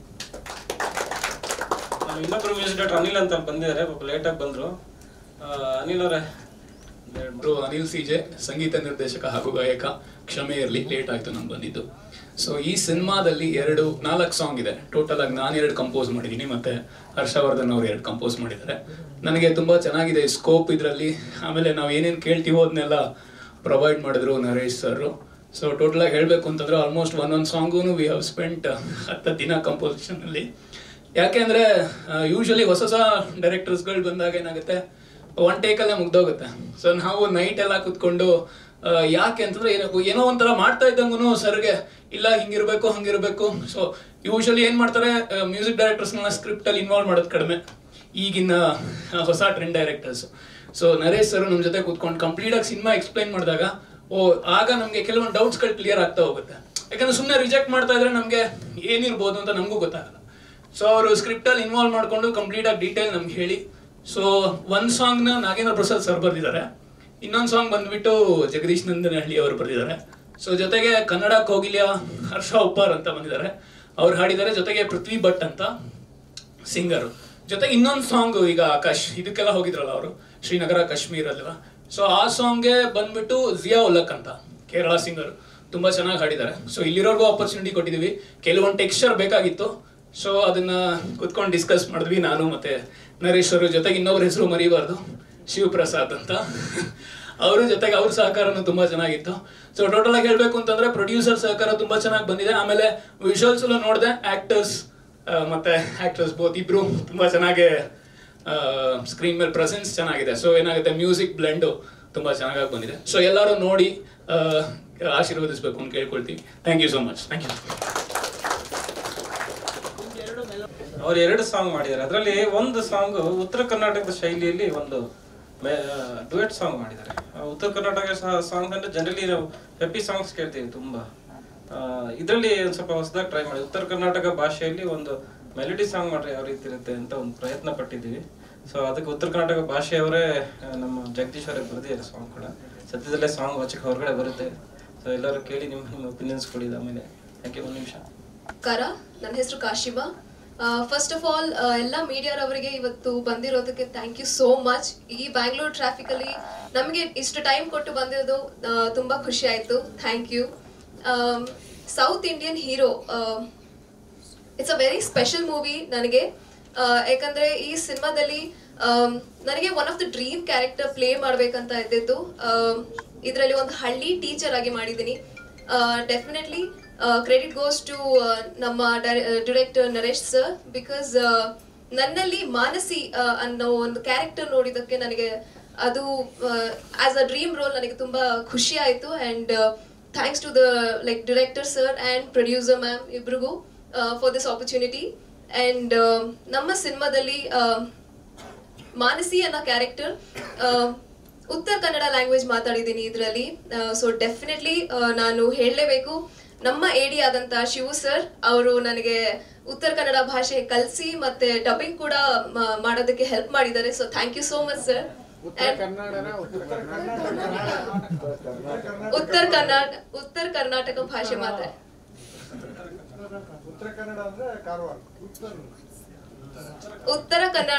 ನಮ್ಮ ಇನ್ನೊಬ್ರು ಮ್ಯೂಸಿಕ್ ಡೈರೆಕ್ಟರ್ ಅನಿಲ್ ಅಂತ ಬಂದಿದ್ದಾರೆ ಪಾಪ ಲೇಟಾಗಿ ಬಂದ್ರು ಆ, ಅನಿಲ್ ಅವರೇ ಡಾಕ್ಟ್ರು ಅನಿಲ್ ಸಿಜೆ ಸಂಗೀತ ನಿರ್ದೇಶಕ ಹಾಗೂ ಗಾಯಕ ಕ್ಷಮೆ ಇರಲಿ ಲೇಟ್ ಆಯ್ತು ನಾನು ಬಂದಿದ್ದು ಸೊ ಈ ಸಿನಿಮಾದಲ್ಲಿ ಎರಡು ನಾಲ್ಕು ಸಾಂಗ್ ಇದೆ ಟೋಟಲ್ ಆಗಿ ನಾನು ಎರಡು ಕಂಪೋಸ್ ಮಾಡಿದ್ದೀನಿ ಮತ್ತೆ ಹರ್ಷವರ್ಧನ್ ಅವ್ರು ಎರಡು ಕಂಪೋಸ್ ಮಾಡಿದ್ದಾರೆ ನನಗೆ ತುಂಬಾ ಚೆನ್ನಾಗಿದೆ ಸ್ಕೋಪ್ ಇದರಲ್ಲಿ ಆಮೇಲೆ ನಾವು ಏನೇನು ಕೇಳ್ತೀವೋ ಅದನ್ನೆಲ್ಲ ಪ್ರೊವೈಡ್ ಮಾಡಿದ್ರು ನರೇಶ್ ಸರ್ ಸೊ ಟೋಟಲ್ ಆಗಿ ಹೇಳಬೇಕು ಅಂತಂದ್ರೆ ಆಲ್ಮೋಸ್ಟ್ ಒಂದೊಂದು ಸಾಂಗು ವಿ ಹ್ಯಾವ್ ಸ್ಪೆಂಟ್ ಹತ್ತು ದಿನ ಕಂಪೋಸಿಷನ್ ಅಲ್ಲಿ ಯಾಕೆಂದ್ರೆ ಯೂಶಲಿ ಹೊಸ ಹೊಸ ಡೈರೆಕ್ಟರ್ಸ್ಗಳು ಬಂದಾಗ ಏನಾಗುತ್ತೆ ಒನ್ ಟೇಕಲ್ಲೇ ಮುಗ್ದೋಗುತ್ತೆ ಸೊ ನಾವು ನೈಟ್ ಎಲ್ಲ ಕುತ್ಕೊಂಡು ಆ, ಯಾಕೆ ಅಂತಂದ್ರೆ ಏನೋ ಏನೋ ಒಂಥರ ಮಾಡ್ತಾ ಇದ್ದಂಗೂ ಸರ್ಗೆ ಇಲ್ಲ ಹಿಂಗಿರ್ಬೇಕು ಹಂಗಿರ್ಬೇಕು ಸೊ ಯೂಶಲಿ ಏನ್ ಮಾಡ್ತಾರೆ ಮ್ಯೂಸಿಕ್ ಡೈರೆಕ್ಟರ್ಸ್ನ ಸ್ಕ್ರಿಪ್ಟ್ ಅಲ್ಲಿ ಇನ್ವಾಲ್ವ್ ಮಾಡೋದು ಕಡಿಮೆ ಈಗಿನ ಆ, ಹೊಸ trend directors so Naresh sir ನಮ್ಮ ಜೊತೆ ಕೂತ್ಕೊಂಡು ಕಂಪ್ಲೀಟ್ ಆಗಿ ಸಿನಿಮಾ ಎಕ್ಸ್ಪ್ಲೈನ್ ಮಾಡಿದಾಗ ಓ ಆಗ ನಮಗೆ ಕೆಲವೊಂದು ಡೌಟ್ಸ್ಗಳು ಕ್ಲಿಯರ್ ಆಗ್ತಾ ಹೋಗುತ್ತೆ ಯಾಕಂದ್ರೆ ಸುಮ್ಮನೆ ರಿಜೆಕ್ಟ್ ಮಾಡ್ತಾ ಇದ್ರೆ ನಮಗೆ ಏನಿರ್ಬೋದು ಅಂತ ನಮಗೂ ಗೊತ್ತಾಗಲ್ಲ ಸೊ ಅವರು ಸ್ಕ್ರಿಪ್ಟ್ ಅಲ್ಲಿ ಇನ್ವಾಲ್ವ್ ಮಾಡ್ಕೊಂಡು ಕಂಪ್ಲೀಟ್ ಆಗಿ ಡೀಟೇಲ್ ನಮ್ಗೆ ಹೇಳಿ ಸೊ ಒಂದ್ ಸಾಂಗ್ ನ ನಾಗೇಂದ್ರ ಪ್ರಸಾದ್ ಸರ್ ಬರ್ದಿದ್ದಾರೆ ಇನ್ನೊಂದು ಸಾಂಗ್ ಬಂದ್ಬಿಟ್ಟು ಜಗದೀಶ್ ನಂದನಹಳ್ಳಿ ಅವರು ಬರ್ದಿದ್ದಾರೆ ಸೊ ಜೊತೆಗೆ ಕನ್ನಡ ಕೋಗಿಲಿಯ ಹರ್ಷ ಉಪ್ಪಾರ್ ಅಂತ ಬಂದಿದ್ದಾರೆ ಅವ್ರು ಹಾಡಿದ್ದಾರೆ ಜೊತೆಗೆ ಪೃಥ್ವಿ ಭಟ್ ಅಂತ ಸಿಂಗರ್ ಜೊತೆಗೆ ಇನ್ನೊಂದು ಸಾಂಗ್ ಈಗ ಆಕಾಶ್ ಇದಕ್ಕೆಲ್ಲ ಹೋಗಿದ್ರಲ್ಲ ಅವರು ಶ್ರೀನಗರ ಕಾಶ್ಮೀರ್ ಅಲ್ವಾ ಸೊ ಆ ಸಾಂಗ್ಗೆ ಬಂದ್ಬಿಟ್ಟು ಜಿಯಾ ಉಲಕ್ ಅಂತ ಕೇರಳ ಸಿಂಗರ್ ತುಂಬಾ ಚೆನ್ನಾಗಿ ಹಾಡಿದ್ದಾರೆ ಸೊ ಇಲ್ಲಿರೋರ್ಗೂ ಆಪರ್ಚುನಿಟಿ ಕೊಟ್ಟಿದ್ದೀವಿ ಕೆಲವೊಂದು ಟೆಕ್ಸ್ಚರ್ ಬೇಕಾಗಿತ್ತು ಸೊ ಅದನ್ನ ಕುತ್ಕೊಂಡು ಡಿಸ್ಕಸ್ ಮಾಡಿದ್ವಿ ನಾನು ಮತ್ತೆ ನರೇಶ್ ಅವರು ಜೊತೆಗೆ ಇನ್ನೊಬ್ರ ಹೆಸರು ಮರಿಬಾರ್ದು ಶಿವಪ್ರಸಾದ್ ಅಂತ ಅವ್ರ ಜೊತೆಗೆ ಅವ್ರ ಸಹಕಾರನೂ ತುಂಬಾ ಚೆನ್ನಾಗಿತ್ತು ಸೊ ಟೋಟಲ್ ಆಗಿ ಹೇಳ್ಬೇಕು ಅಂತಂದ್ರೆ ಪ್ರೊಡ್ಯೂಸರ್ ಸಹಕಾರ ತುಂಬಾ ಚೆನ್ನಾಗಿ ಬಂದಿದೆ ಆಮೇಲೆ ವಿಜುವಲ್ಸ್ ನೋಡಿದೆ ಆಕ್ಟರ್ಸ್ ಮತ್ತೆ ಆಕ್ಟರ್ಸ್ ಬೋತ್ ಇಬ್ರು ತುಂಬಾ ಚೆನ್ನಾಗಿ ಸ್ಕ್ರೀನ್ ಮೇಲೆ ಪ್ರೆಸೆನ್ಸ್ ಚೆನ್ನಾಗಿದೆ ಸೊ ಏನಾಗುತ್ತೆ ಮ್ಯೂಸಿಕ್ ಬ್ಲೆಂಡು ತುಂಬಾ ಚೆನ್ನಾಗಿ ಬಂದಿದೆ ಸೊ ಎಲ್ಲರೂ ನೋಡಿ ಆ, ಆಶೀರ್ವದಿಸ್ಬೇಕು ಅಂತ ಕೇಳ್ಕೊಳ್ತೀವಿ thank you so much thank you ಅವ್ರು ಎರಡು ಸಾಂಗ್ ಮಾಡಿದ್ದಾರೆ ಅದರಲ್ಲಿ ಒಂದು ಸಾಂಗ್ ಉತ್ತರ ಕರ್ನಾಟಕದ ಶೈಲಿಯಲ್ಲಿ ಒಂದು ಡುಯೆಟ್ ಸಾಂಗ್ ಮಾಡಿದ್ದಾರೆ ಆ ಉತ್ತರ ಕರ್ನಾಟಕ ಸಾಂಗ್ ಅಂದ್ರೆ ಜನರಲಿ ನಾವು ಹೆಪ್ಪಿ ಸಾಂಗ್ಸ್ ಕೇಳ್ತೀವಿ ತುಂಬಾ ಇದರಲ್ಲಿ ಒಂದು ಸ್ವಲ್ಪ ಹೊಸದಾಗಿ ಟ್ರೈ ಮಾಡಿ ಉತ್ತರ ಕರ್ನಾಟಕ ಭಾಷೆಯಲ್ಲಿ ಒಂದು ಮೆಲಡಿ ಸಾಂಗ್ ಮಾಡ್ರೆ ಯಾವ ರೀತಿ ಇರುತ್ತೆ ಅಂತ ಒಂದು ಪ್ರಯತ್ನ ಪಟ್ಟಿದ್ದೀವಿ ಸೊ ಅದಕ್ಕೆ ಉತ್ತರ ಕರ್ನಾಟಕ ಭಾಷೆಯವರೇ ಆ, ನಮ್ಮ ಜಗದೀಶ್ ಅವರೇ ಬರೆದಿದ್ದಾರೆ ಸಾಂಗ್ ಕೂಡ ಸದ್ಯದಲ್ಲೇ ಸಾಂಗ್ ವಚಕ್ಕೆ ಹೊರಗಡೆ ಬರುತ್ತೆ ಸೊ ಎಲ್ಲರೂ ಕೇಳಿ ನಿಮ್ಮ ನಿಮ್ಮ ಒಪಿನಿಯನ್ಸ್ ಕೊಡಿ ಆಮೇಲೆ ಯಾಕೆ ಒಂದು ನಿಮಿಷ ನಮಸ್ಕಾರ ನನ್ನ ಹೆಸರು ಕಾಶಿಬಾ ಫಸ್ಟ್ ಆಫ್ ಆಲ್ ಎಲ್ಲ ಮೀಡಿಯಾರವರಿಗೆ ಇವತ್ತು ಬಂದಿರೋದಕ್ಕೆ ಥ್ಯಾಂಕ್ ಯು ಸೋ ಮಚ್ ಈ ಬ್ಯಾಂಗ್ಳೂರ್ ಟ್ರಾಫಿಕಲ್ಲಿ ನಮಗೆ ಇಷ್ಟು ಟೈಮ್ ಕೊಟ್ಟು ಬಂದಿರೋದು ಆ, ತುಂಬಾ ಖುಷಿ ಆಯಿತು thank you South Indian hero it's a very special movie ನನಗೆ ಆ, ಯಾಕಂದ್ರೆ ಈ ಸಿನಿಮಾದಲ್ಲಿ ನನಗೆ one of the dream character play ಮಾಡ್ಬೇಕಂತ ಇದ್ದಿತ್ತು ಇದರಲ್ಲಿ ಒಂದು ಹಳ್ಳಿ ಟೀಚರ್ ಆಗಿ ಮಾಡಿದ್ದೀನಿ ಡೆಫಿನೆಟ್ಲಿ ಕ್ರೆಡಿಟ್ ಗೋಸ್ ಟು ನಮ್ಮ ಡಿರೆಕ್ಟರ್ ನರೇಶ್ ಸರ್ ಬಿಕಾಸ್ ನನ್ನಲ್ಲಿ ಮಾನಸಿ ಆ, ಅನ್ನೋ ಒಂದು ಕ್ಯಾರೆಕ್ಟರ್ ನೋಡಿದಕ್ಕೆ ನನಗೆ ಅದು ಆಸ್ ಅ ಡ್ರೀಮ್ ರೋಲ್ ನನಗೆ ತುಂಬಾ ಖುಷಿ ಆಯಿತು and thanks to the like director sir and producer ma'am ಇಬ್ರಿಗೂ ಫಾರ್ ದಿಸ್ ಆಪರ್ಚುನಿಟಿ ಆ್ಯಂಡ್ ನಮ್ಮ ಸಿನಿಮಾದಲ್ಲಿ ಮಾನಸಿ ಅನ್ನೋ ಕ್ಯಾರೆಕ್ಟರ್ ಉತ್ತರ ಕನ್ನಡ ಲ್ಯಾಂಗ್ವೇಜ್ ಮಾತಾಡಿದ್ದೀನಿ ಇದರಲ್ಲಿ ಸೊ ಡೆಫಿನೆಟ್ಲಿ ನಾನು ಹೇಳಲೇಬೇಕು ನಮ್ಮ ಏಡಿ ಆದಂತ ಶಿವು ಸರ್ ಅವರು ನನಗೆ ಉತ್ತರ ಕನ್ನಡ ಭಾಷೆ ಕಲಿಸಿ ಮತ್ತೆ ಡಬ್ಬಿಂಗ್ ಕೂಡ ಮ- ಮಾಡೋದಕ್ಕೆ ಹೆಲ್ಪ್ ಮಾಡಿದ್ದಾರೆ so thank you so much sir ಉತ್ತರ ಕನ್ನಡನ ಉತ್ತರ ಉತ್ತರ ಕರ್ನಾಟಕ ಉತ್ತರ ಕರ್ನಾಟಕ ಭಾಷೆ ಮಾತಾಡಿ ಉತ್ತರ ಕನ್ನಡ ಅಂದ್ರೆ ಕಾರವಾರ ಉತ್ತರ ಕನ್ನಡ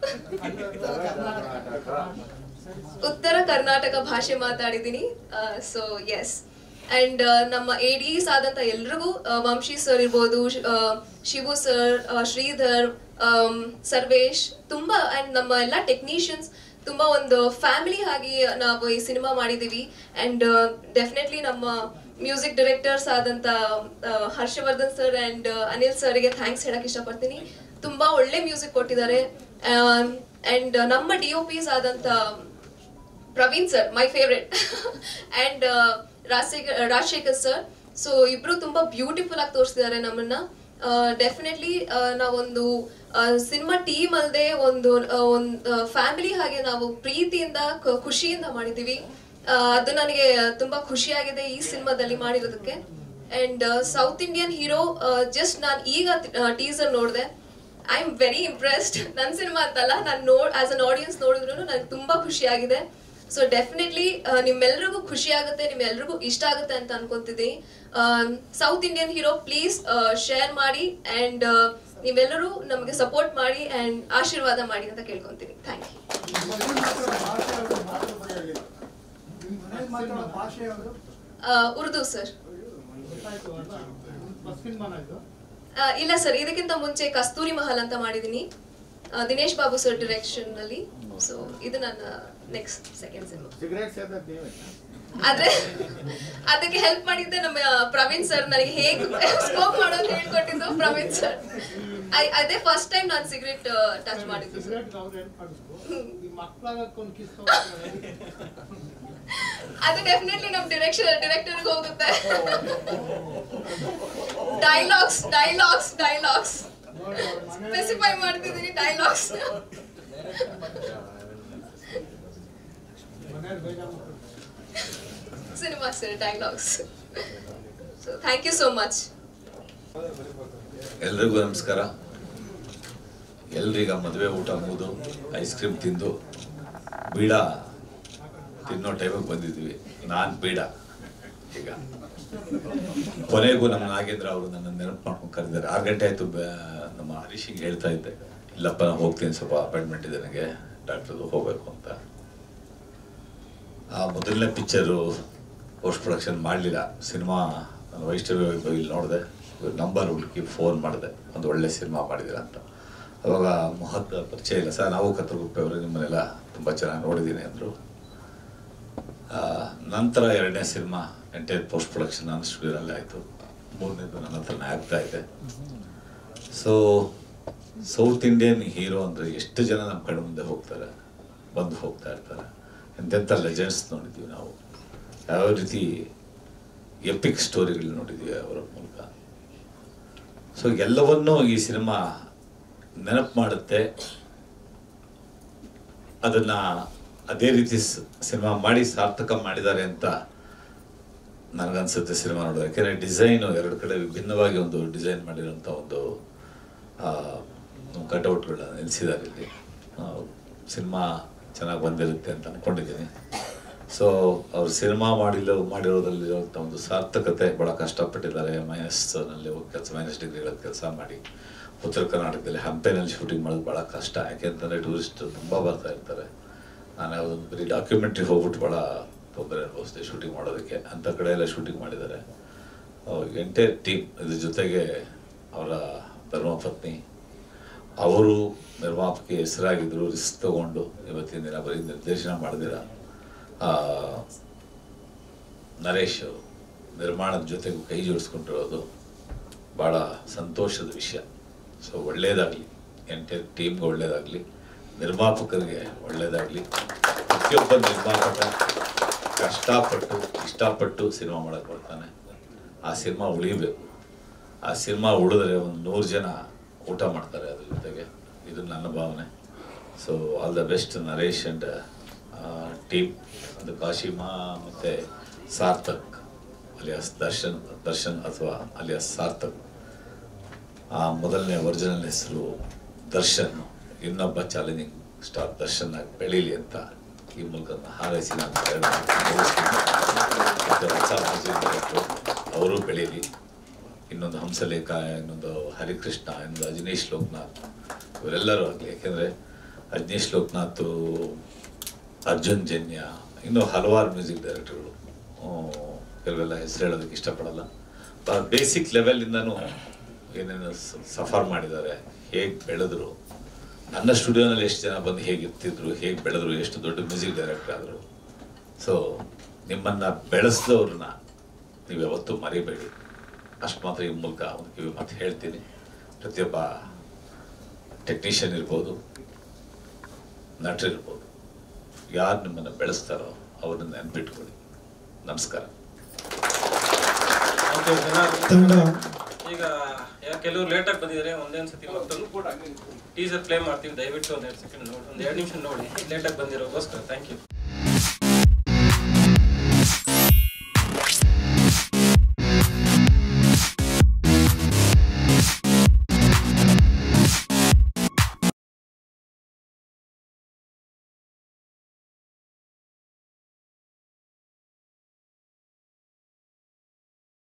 ಉತ್ತರ ಕರ್ನಾಟಕ ಭಾಷೆ ಮಾತಾಡಿದ್ದೀನಿ ಸೊ ಎಸ್ ಅಂಡ್ ನಮ್ಮ ಎಡಿಸ್ ಆದಂತ ಎಲ್ರಿಗೂ ಆ, ವಂಶಿ ಸರ್ ಇರ್ಬೋದು ಶ್- ಆ, ಶಿವು ಸರ್ ಆ, ಶ್ರೀಧರ್ ಆಮ್, ಸರ್ವೇಶ್ ತುಂಬಾ ಅಂಡ್ ನಮ್ಮ ಎಲ್ಲ ಟೆಕ್ನಿಷಿಯನ್ಸ್ ತುಂಬಾ ಒಂದು ಫ್ಯಾಮಿಲಿ ಆಗಿ ನಾವು ಈ ಸಿನಿಮಾ ಮಾಡಿದೀವಿ ಅಂಡ್ ಡೆಫಿನೆಟ್ಲಿ ನಮ್ಮ ಮ್ಯೂಸಿಕ್ ಡೈರೆಕ್ಟರ್ಸ್ ಆದಂತ ಆ, ಹರ್ಷವರ್ಧನ್ ಸರ್ ಅಂಡ್ ಅನಿಲ್ ಸರ್ಗೆ ಥ್ಯಾಂಕ್ಸ್ ಹೇಳಕ್ ಇಷ್ಟಪಡ್ತೀನಿ ತುಂಬಾ ಒಳ್ಳೆ ಮ್ಯೂಸಿಕ್ ಕೊಟ್ಟಿದ್ದಾರೆ ಅಂಡ್ ನಮ್ಮ ಡಿ ಒ ಪಿಸ್ ಆದಂತ Praveen sir my favourite and Rajashekhar Rajashekhar sir so ಇಬ್ರು ತುಂಬಾ ಬ್ಯೂಟಿಫುಲ್ ಆಗಿ ತೋರಿಸಿದ್ದಾರೆ ನಮ್ಮನ್ನ ಡೆಫಿನೆಟ್ಲಿ ನಾವೊಂದು ಸಿನಿಮಾ ಟೀಮ್ ಅಲ್ಲದೆ ಒಂದು ಆ, ಒಂದು ಫ್ಯಾಮಿಲಿ ಹಾಗೆ ನಾವು ಪ್ರೀತಿಯಿಂದ ಕ- ಖುಷಿಯಿಂದ ಮಾಡಿದೀವಿ ಆ, ಅದು ನನಗೆ ತುಂಬಾ ಖುಷಿಯಾಗಿದೆ ಈ ಸಿನಿಮಾದಲ್ಲಿ ಮಾಡಿರೋದಕ್ಕೆ and South Indian hero just ನಾನು ಈಗ ಟೀಸರ್ ನೋಡಿದೆ ಐ ಆಮ್ ವೆರಿ ಇಂಪ್ರೆಸ್ಡ್ ನನ್ನ ಸಿನಿಮಾ ಅಂತಲ್ಲ ನಾನು ನೋಡ್ ಆಸ್ ಅನ್ ಆಡಿಯನ್ಸ್ ನೋಡಿದ್ರು ನನಗೆ ತುಂಬಾ ಖುಷಿ ಆಗಿದೆ ಸೊ ಡೆಫಿನೆಟ್ಲಿ ನಿಮ್ಮೆಲ್ರಿಗೂ ಖುಷಿ ಆಗುತ್ತೆ ನಿಮ್ಮೆಲ್ರಿಗೂ ಇಷ್ಟ ಆಗುತ್ತೆ ಅಂತ ಅನ್ಕೊಂತಿದ್ದೀನಿ South Indian hero please share ಮಾಡಿ ಅಂಡ್ ನೀವೆಲ್ಲರೂ ನಮಗೆ ಸಪೋರ್ಟ್ ಮಾಡಿ ಅಂಡ್ ಆಶೀರ್ವಾದ ಮಾಡಿ ಅಂತ ಕೇಳ್ಕೊಂತೀನಿ ಥ್ಯಾಂಕ್ ಯು ಭಾಷೆ ಯಾವುದು ಉರ್ದು ಸರ್ ಫಸ್ಟ್ ಸಿನಿಮಾನ ಇದು ಇಲ್ಲ ಸರ್ ಇದಕ್ಕಿಂತ ಮುಂಚೆ ಕಸ್ತೂರಿ ಮಹಲ್ ಅಂತ ಮಾಡಿದ್ದೀನಿ ಆ, ದಿನೇಶ್ ಬಾಬು ಸರ್ ಡಿರೆಕ್ಷನ್ ನಲ್ಲಿ ಸೊ ಇದು ನನ್ನ ನೆಕ್ಸ್ಟ್ ಸೆಕೆಂಡ್ ಸಿನಿಮಾ ಸಿಗರೇಟ್ ಸೇದದ್ ನೀವೇ ಆದ್ರೆ ಅದಕ್ಕೆ ಹೆಲ್ಪ್ ಮಾಡಿದ್ದೆ ನಮ್ಮ ಪ್ರವೀಣ್ ಸರ್ ನನಗೆ ಹೇಗೆ ಸ್ಮೋಕ್ ಮಾಡೋದು ಹೇಳ್ಕೊಟ್ಟಿದ್ದು ಪ್ರವೀಣ್ ಸರ್ ಅದೇ ಫಸ್ಟ್ ಟೈಮ್ ನಾನು ಸಿಗರೇಟ್ ಟಚ್ ಮಾಡಿದ್ದು ಸರ್ ಸಿಗರೇಟ್ ಅವ್ರು ಏನ್ ಮಾಡಿದ್ರು ಈ ಮಕ್ಕಳಾಗಕ್ಕೊಂದು ಕಿಸ್ ಅದು ಡೆಫಿನೆಟ್ಲಿ ನಮ್ ಡಿರೆಕ್ಷನ್ ಡಿರೆಕ್ಟರ್ಗೆ ಹೋಗುತ್ತೆ ಡೈಲಾಗ್ಸ್ ಡೈಲಾಗ್ಸ್ ಡೈಲಾಗ್ಸ್ ಸ್ಪೆಸಿಫೈ ಮಾಡ್ತಿದ್ದೀನಿ dialogues cinema sir dialogues so thank you so much ಎಲ್ರಿಗೂ ನಮಸ್ಕಾರ ಎಲ್ರೀಗ ಮದುವೆ ಊಟ ಮುಗಿದು ಐಸ್ ಕ್ರೀಮ್ ತಿಂದು ಬೀಡ ತಿನ್ನೋ ಟೈಮಿಗೆ ಬಂದಿದ್ವಿ ನಾನು ಬೀಡ ಈಗ ಕೊನೆಗೂ ನಮ್ಮ ನಾಗೇಂದ್ರ ಅವರು ನನ್ನ ನೆನಪು ಮಾಡ್ಕೊಂಡು ಕರೆದಿದ್ದಾರೆ ಆರು ಗಂಟೆ ಆಯಿತು ನಮ್ಮ ಹರೀಶಿಗೆ ಹೇಳ್ತಾ ಇದ್ದೆ ಇಲ್ಲಪ್ಪ ನಾನು ಹೋಗ್ತೀನಿ ಸ್ವಲ್ಪ ಅಪಾಯಿಂಟ್ಮೆಂಟ್ ಇದೆ ನನಗೆ ಡಾಕ್ಟ್ರದು ಹೋಗಬೇಕು ಅಂತ ಆ ಮೊದಲನೇ ಪಿಕ್ಚರು ಪೋಸ್ಟ್ ಪ್ರೊಡಕ್ಷನ್ ಮಾಡಲಿಲ್ಲ ಸಿನಿಮಾ ನಾನು ವೈಷ್ಣವಿ ಇಲ್ಲಿ ನೋಡಿದೆ ನಂಬರ್ ಹುಡುಕಿ ಫೋನ್ ಮಾಡಿದೆ ಒಂದು ಒಳ್ಳೆ ಸಿನಿಮಾ ಮಾಡಿದ್ದೀರ ಅಂತ ಅವಾಗ ಮಹತ್ ಪರಿಚಯ ಇಲ್ಲ ಸರ್ ನಾವು ಕತ್ರಗುಪ್ಪೆ ಅವರು ನಿಮ್ಮನ್ನೆಲ್ಲ ತುಂಬ ಚೆನ್ನಾಗಿ ನೋಡಿದ್ದೀನಿ ಅಂದರು ನಂತರ ಎರಡನೇ ಸಿನಿಮಾ ಎಂಟೈರ್ ಪೋಸ್ಟ್ ಪ್ರೊಡಕ್ಷನ್ ನನ್ನ ಸ್ಟುಡಿಯೋದಲ್ಲೇ ಆಯಿತು ಮೂರನೇದು ನನ್ನ ಹತ್ರನೇ ಆಗ್ತಾ ಇದೆ ಸೊ ಸೌತ್ ಇಂಡಿಯನ್ ಹೀರೋ ಅಂದರೆ ಎಷ್ಟು ಜನ ನಮ್ಮ ಕಡೆ ಮುಂದೆ ಹೋಗ್ತಾರೆ ಬಂದು ಹೋಗ್ತಾ ಇರ್ತಾರೆ ಎಂತೆಂಥ ಲೆಜೆಂಡ್ಸ್ ನೋಡಿದ್ದೀವಿ ನಾವು ಯಾವ ರೀತಿ ಎಪಿಕ್ ಸ್ಟೋರಿಗಳು ನೋಡಿದ್ದೀವಿ ಅವರ ಮೂಲಕ ಸೊ ಎಲ್ಲವನ್ನೂ ಈ ಸಿನಿಮಾ ನೆನಪು ಮಾಡುತ್ತೆ ಅದನ್ನ ಅದೇ ರೀತಿ ಸಿನಿಮಾ ಮಾಡಿ ಸಾರ್ಥಕ ಮಾಡಿದ್ದಾರೆ ಅಂತ ನನಗನ್ಸುತ್ತೆ ಸಿನಿಮಾ ನೋಡೋದು ಯಾಕೆಂದರೆ ಡಿಸೈನು ಎರಡು ಕಡೆ ವಿಭಿನ್ನವಾಗಿ ಒಂದು ಡಿಸೈನ್ ಮಾಡಿರೋಂಥ ಒಂದು ಕಟೌಟ್ಗಳನ್ನ ನಿಲ್ಲಿಸಿದ್ದಾರೆ ಇಲ್ಲಿ ಸಿನಿಮಾ ಚೆನ್ನಾಗಿ ಬಂದಿರುತ್ತೆ ಅಂತ ಅಂದ್ಕೊಂಡಿದ್ದೀನಿ ಸೊ ಅವ್ರು ಸಿನಿಮಾ ಮಾಡಿಲ್ಲ ಮಾಡಿರೋದ್ರಲ್ಲಿರುವಂಥ ಒಂದು ಸಾರ್ಥಕತೆ ಭಾಳ ಕಷ್ಟಪಟ್ಟಿದ್ದಾರೆ ಮೈನಸ್ನಲ್ಲಿ ಹೋಗಿ ಕೆಲಸ ಮೈನಸ್ ಡಿಗ್ರಿಗಳ ಕೆಲಸ ಮಾಡಿ ಉತ್ತರ ಕರ್ನಾಟಕದಲ್ಲಿ ಹಂಪೆನಲ್ಲಿ ಶೂಟಿಂಗ್ ಮಾಡೋದು ಭಾಳ ಕಷ್ಟ ಯಾಕೆಂತಂದರೆ ಟೂರಿಸ್ಟ್ ತುಂಬ ಬರ್ತಾ ಇರ್ತಾರೆ ನಾನು ಯಾವುದೊಂದು ಬರೀ ಡಾಕ್ಯುಮೆಂಟ್ರಿ ಹೋಗ್ಬಿಟ್ಟು ಭಾಳ ತೊಂದರೆ ಅನುಭವಿಸಿದೆ ಶೂಟಿಂಗ್ ಮಾಡೋದಕ್ಕೆ ಅಂಥ ಕಡೆ ಎಲ್ಲ ಶೂಟಿಂಗ್ ಮಾಡಿದ್ದಾರೆ ಎಂಟೈರ್ ಟೀಮ್ ಇದ್ರ ಜೊತೆಗೆ ಅವರ ಧರ್ಮಪತ್ನಿ ಅವರು ನಿರ್ಮಾಪಕಿ ಹೆಸರಾಗಿದ್ದರು ರಿಸ್ಕ್ ತಗೊಂಡು ಇವತ್ತಿನ ದಿನ ಬರೀ ನಿರ್ದೇಶನ ಮಾಡಿದಿರ ನರೇಶ್ ಅವರು ನಿರ್ಮಾಣದ ಜೊತೆಗೂ ಕೈ ಜೋಡಿಸ್ಕೊಂಡಿರೋದು ಭಾಳ ಸಂತೋಷದ ವಿಷಯ ಸೊ ಒಳ್ಳೆಯದಾಗಲಿ ಎಂಟೈರ್ ಟೀಮ್ಗೆ ಒಳ್ಳೆಯದಾಗಲಿ ನಿರ್ಮಾಪಕರಿಗೆ ಒಳ್ಳೆಯದಾಗಲಿ ಪ್ರತಿಯೊಬ್ಬ ನಿರ್ಮಾಪಕ ಕಷ್ಟಪಟ್ಟು ಇಷ್ಟಪಟ್ಟು ಸಿನಿಮಾ ಮಾಡಕ್ಕೆ ಬರ್ತಾನೆ ಆ ಸಿನಿಮಾ ಉಳಿಬೇಕು ಆ ಸಿನಿಮಾ ಉಳಿದ್ರೆ ಒಂದು ನೂರು ಜನ ಊಟ ಮಾಡ್ತಾರೆ ಅದ್ರ ಜೊತೆಗೆ ಇದು ನನ್ನ ಭಾವನೆ so all the best Naresh and team ಅದು ಕಾಶಿಮಾ ಮತ್ತು ಸಾರ್ಥಕ್ ಅಲಿಯಾಸ್ ದರ್ಶನ್ ದರ್ಶನ್ ಅಥವಾ ಅಲಿಯಾಸ್ ಸಾರ್ಥಕ್ ಆ ಮೊದಲನೇ ಒರಿಜಿನಲ್ ಹೆಸರು ದರ್ಶನ್ ಇನ್ನೊಬ್ಬ ಚಾಲೆಂಜಿಂಗ್ ಸ್ಟಾರ್ ದರ್ಶನ್ ಆಗಿ ಬೆಳೀಲಿ ಅಂತ ಈ ಮೂಲಕ ನಾನು ಹಾರೈಸಿ ನಾನು ಎರಡು ಮಾತು ಮುಗಿಸ್ತೀನಿ. ಮತ್ತೆ ಹೊಸ ಮ್ಯೂಸಿಕ್ ಡೈರೆಕ್ಟ್ರು ಅವರು ಬೆಳೀಲಿ ಇನ್ನೊಂದು ಹಂಸಲೇಖ ಇನ್ನೊಂದು ಹರಿಕೃಷ್ಣ ಇನ್ನೊಂದು ಅಜನೀಶ್ ಲೋಕನಾಥ್ ಇವರೆಲ್ಲರೂ ಆಗಲಿ ಯಾಕೆಂದರೆ ಅಜನೀಶ್ ಲೋಕನಾಥ್ ಅರ್ಜುನ್ ಜನ್ಯ ಇನ್ನೂ ಹಲವಾರು ಮ್ಯೂಸಿಕ್ ಡೈರೆಕ್ಟರ್ಗಳು ಕೆಲವೆಲ್ಲ ಹೆಸರು ಹೇಳೋದಕ್ಕೆ ಇಷ್ಟಪಡಲ್ಲ ಬೇಸಿಕ್ ಲೆವೆಲಿಂದನೂ ಏನೇನು ಸಫರ್ ಮಾಡಿದ್ದಾರೆ ಹೇಗೆ ಬೆಳೆದ್ರು ನನ್ನ ಸ್ಟುಡಿಯೋನಲ್ಲಿ ಎಷ್ಟು ಜನ ಬಂದು ಹೇಗೆ ಇರ್ತಿದ್ರು ಹೇಗೆ ಬೆಳೆದ್ರು ಎಷ್ಟು ದೊಡ್ಡ ಮ್ಯೂಸಿಕ್ ಡೈರೆಕ್ಟರ್ ಆದರು ಸೊ ನಿಮ್ಮನ್ನು ಬೆಳೆಸಿದವ್ರನ್ನ ನೀವು ಯಾವತ್ತೂ ಮರಿಬೇಡಿ ಅಷ್ಟು ಮಾತ್ರ ಈ ಮೂಲಕ ಒಂದು ಕಿವಿ ಮಾತು ಹೇಳ್ತೀನಿ ಪ್ರತಿಯೊಬ್ಬ ಟೆಕ್ನಿಷಿಯನ್ ಇರ್ಬೋದು ನಟರಿರ್ಬೋದು ಯಾರು ನಿಮ್ಮನ್ನು ಬೆಳೆಸ್ತಾರೋ ಅವ್ರನ್ನ ನೆನ್ಪಿಟ್ಕೊಳ್ಳಿ ನಮಸ್ಕಾರ ತಂಡ ಈಗ ಯಾ- ಕೆಲವ್ರು ಲೇಟಾಗಿ ಬಂದಿದ್ದಾರೆ ಒಂದೇ ಒಂದು ಸತಿ ಮತ್ತೊಂದು ಟೀಸರ್ ಪ್ಲೇ ಮಾಡ್ತೀವಿ ದಯವಿಟ್ಟು ಒಂದು ಎರಡು ಸೆಕೆಂಡ್ ನೋಡಿ ಒಂದು ಎರಡು ನಿಮಿಷ ನೋಡಿ ಲೇಟಾಗಿ ಬಂದಿರೋಗೋಸ್ಕರ ಥ್ಯಾಂಕ್ ಯು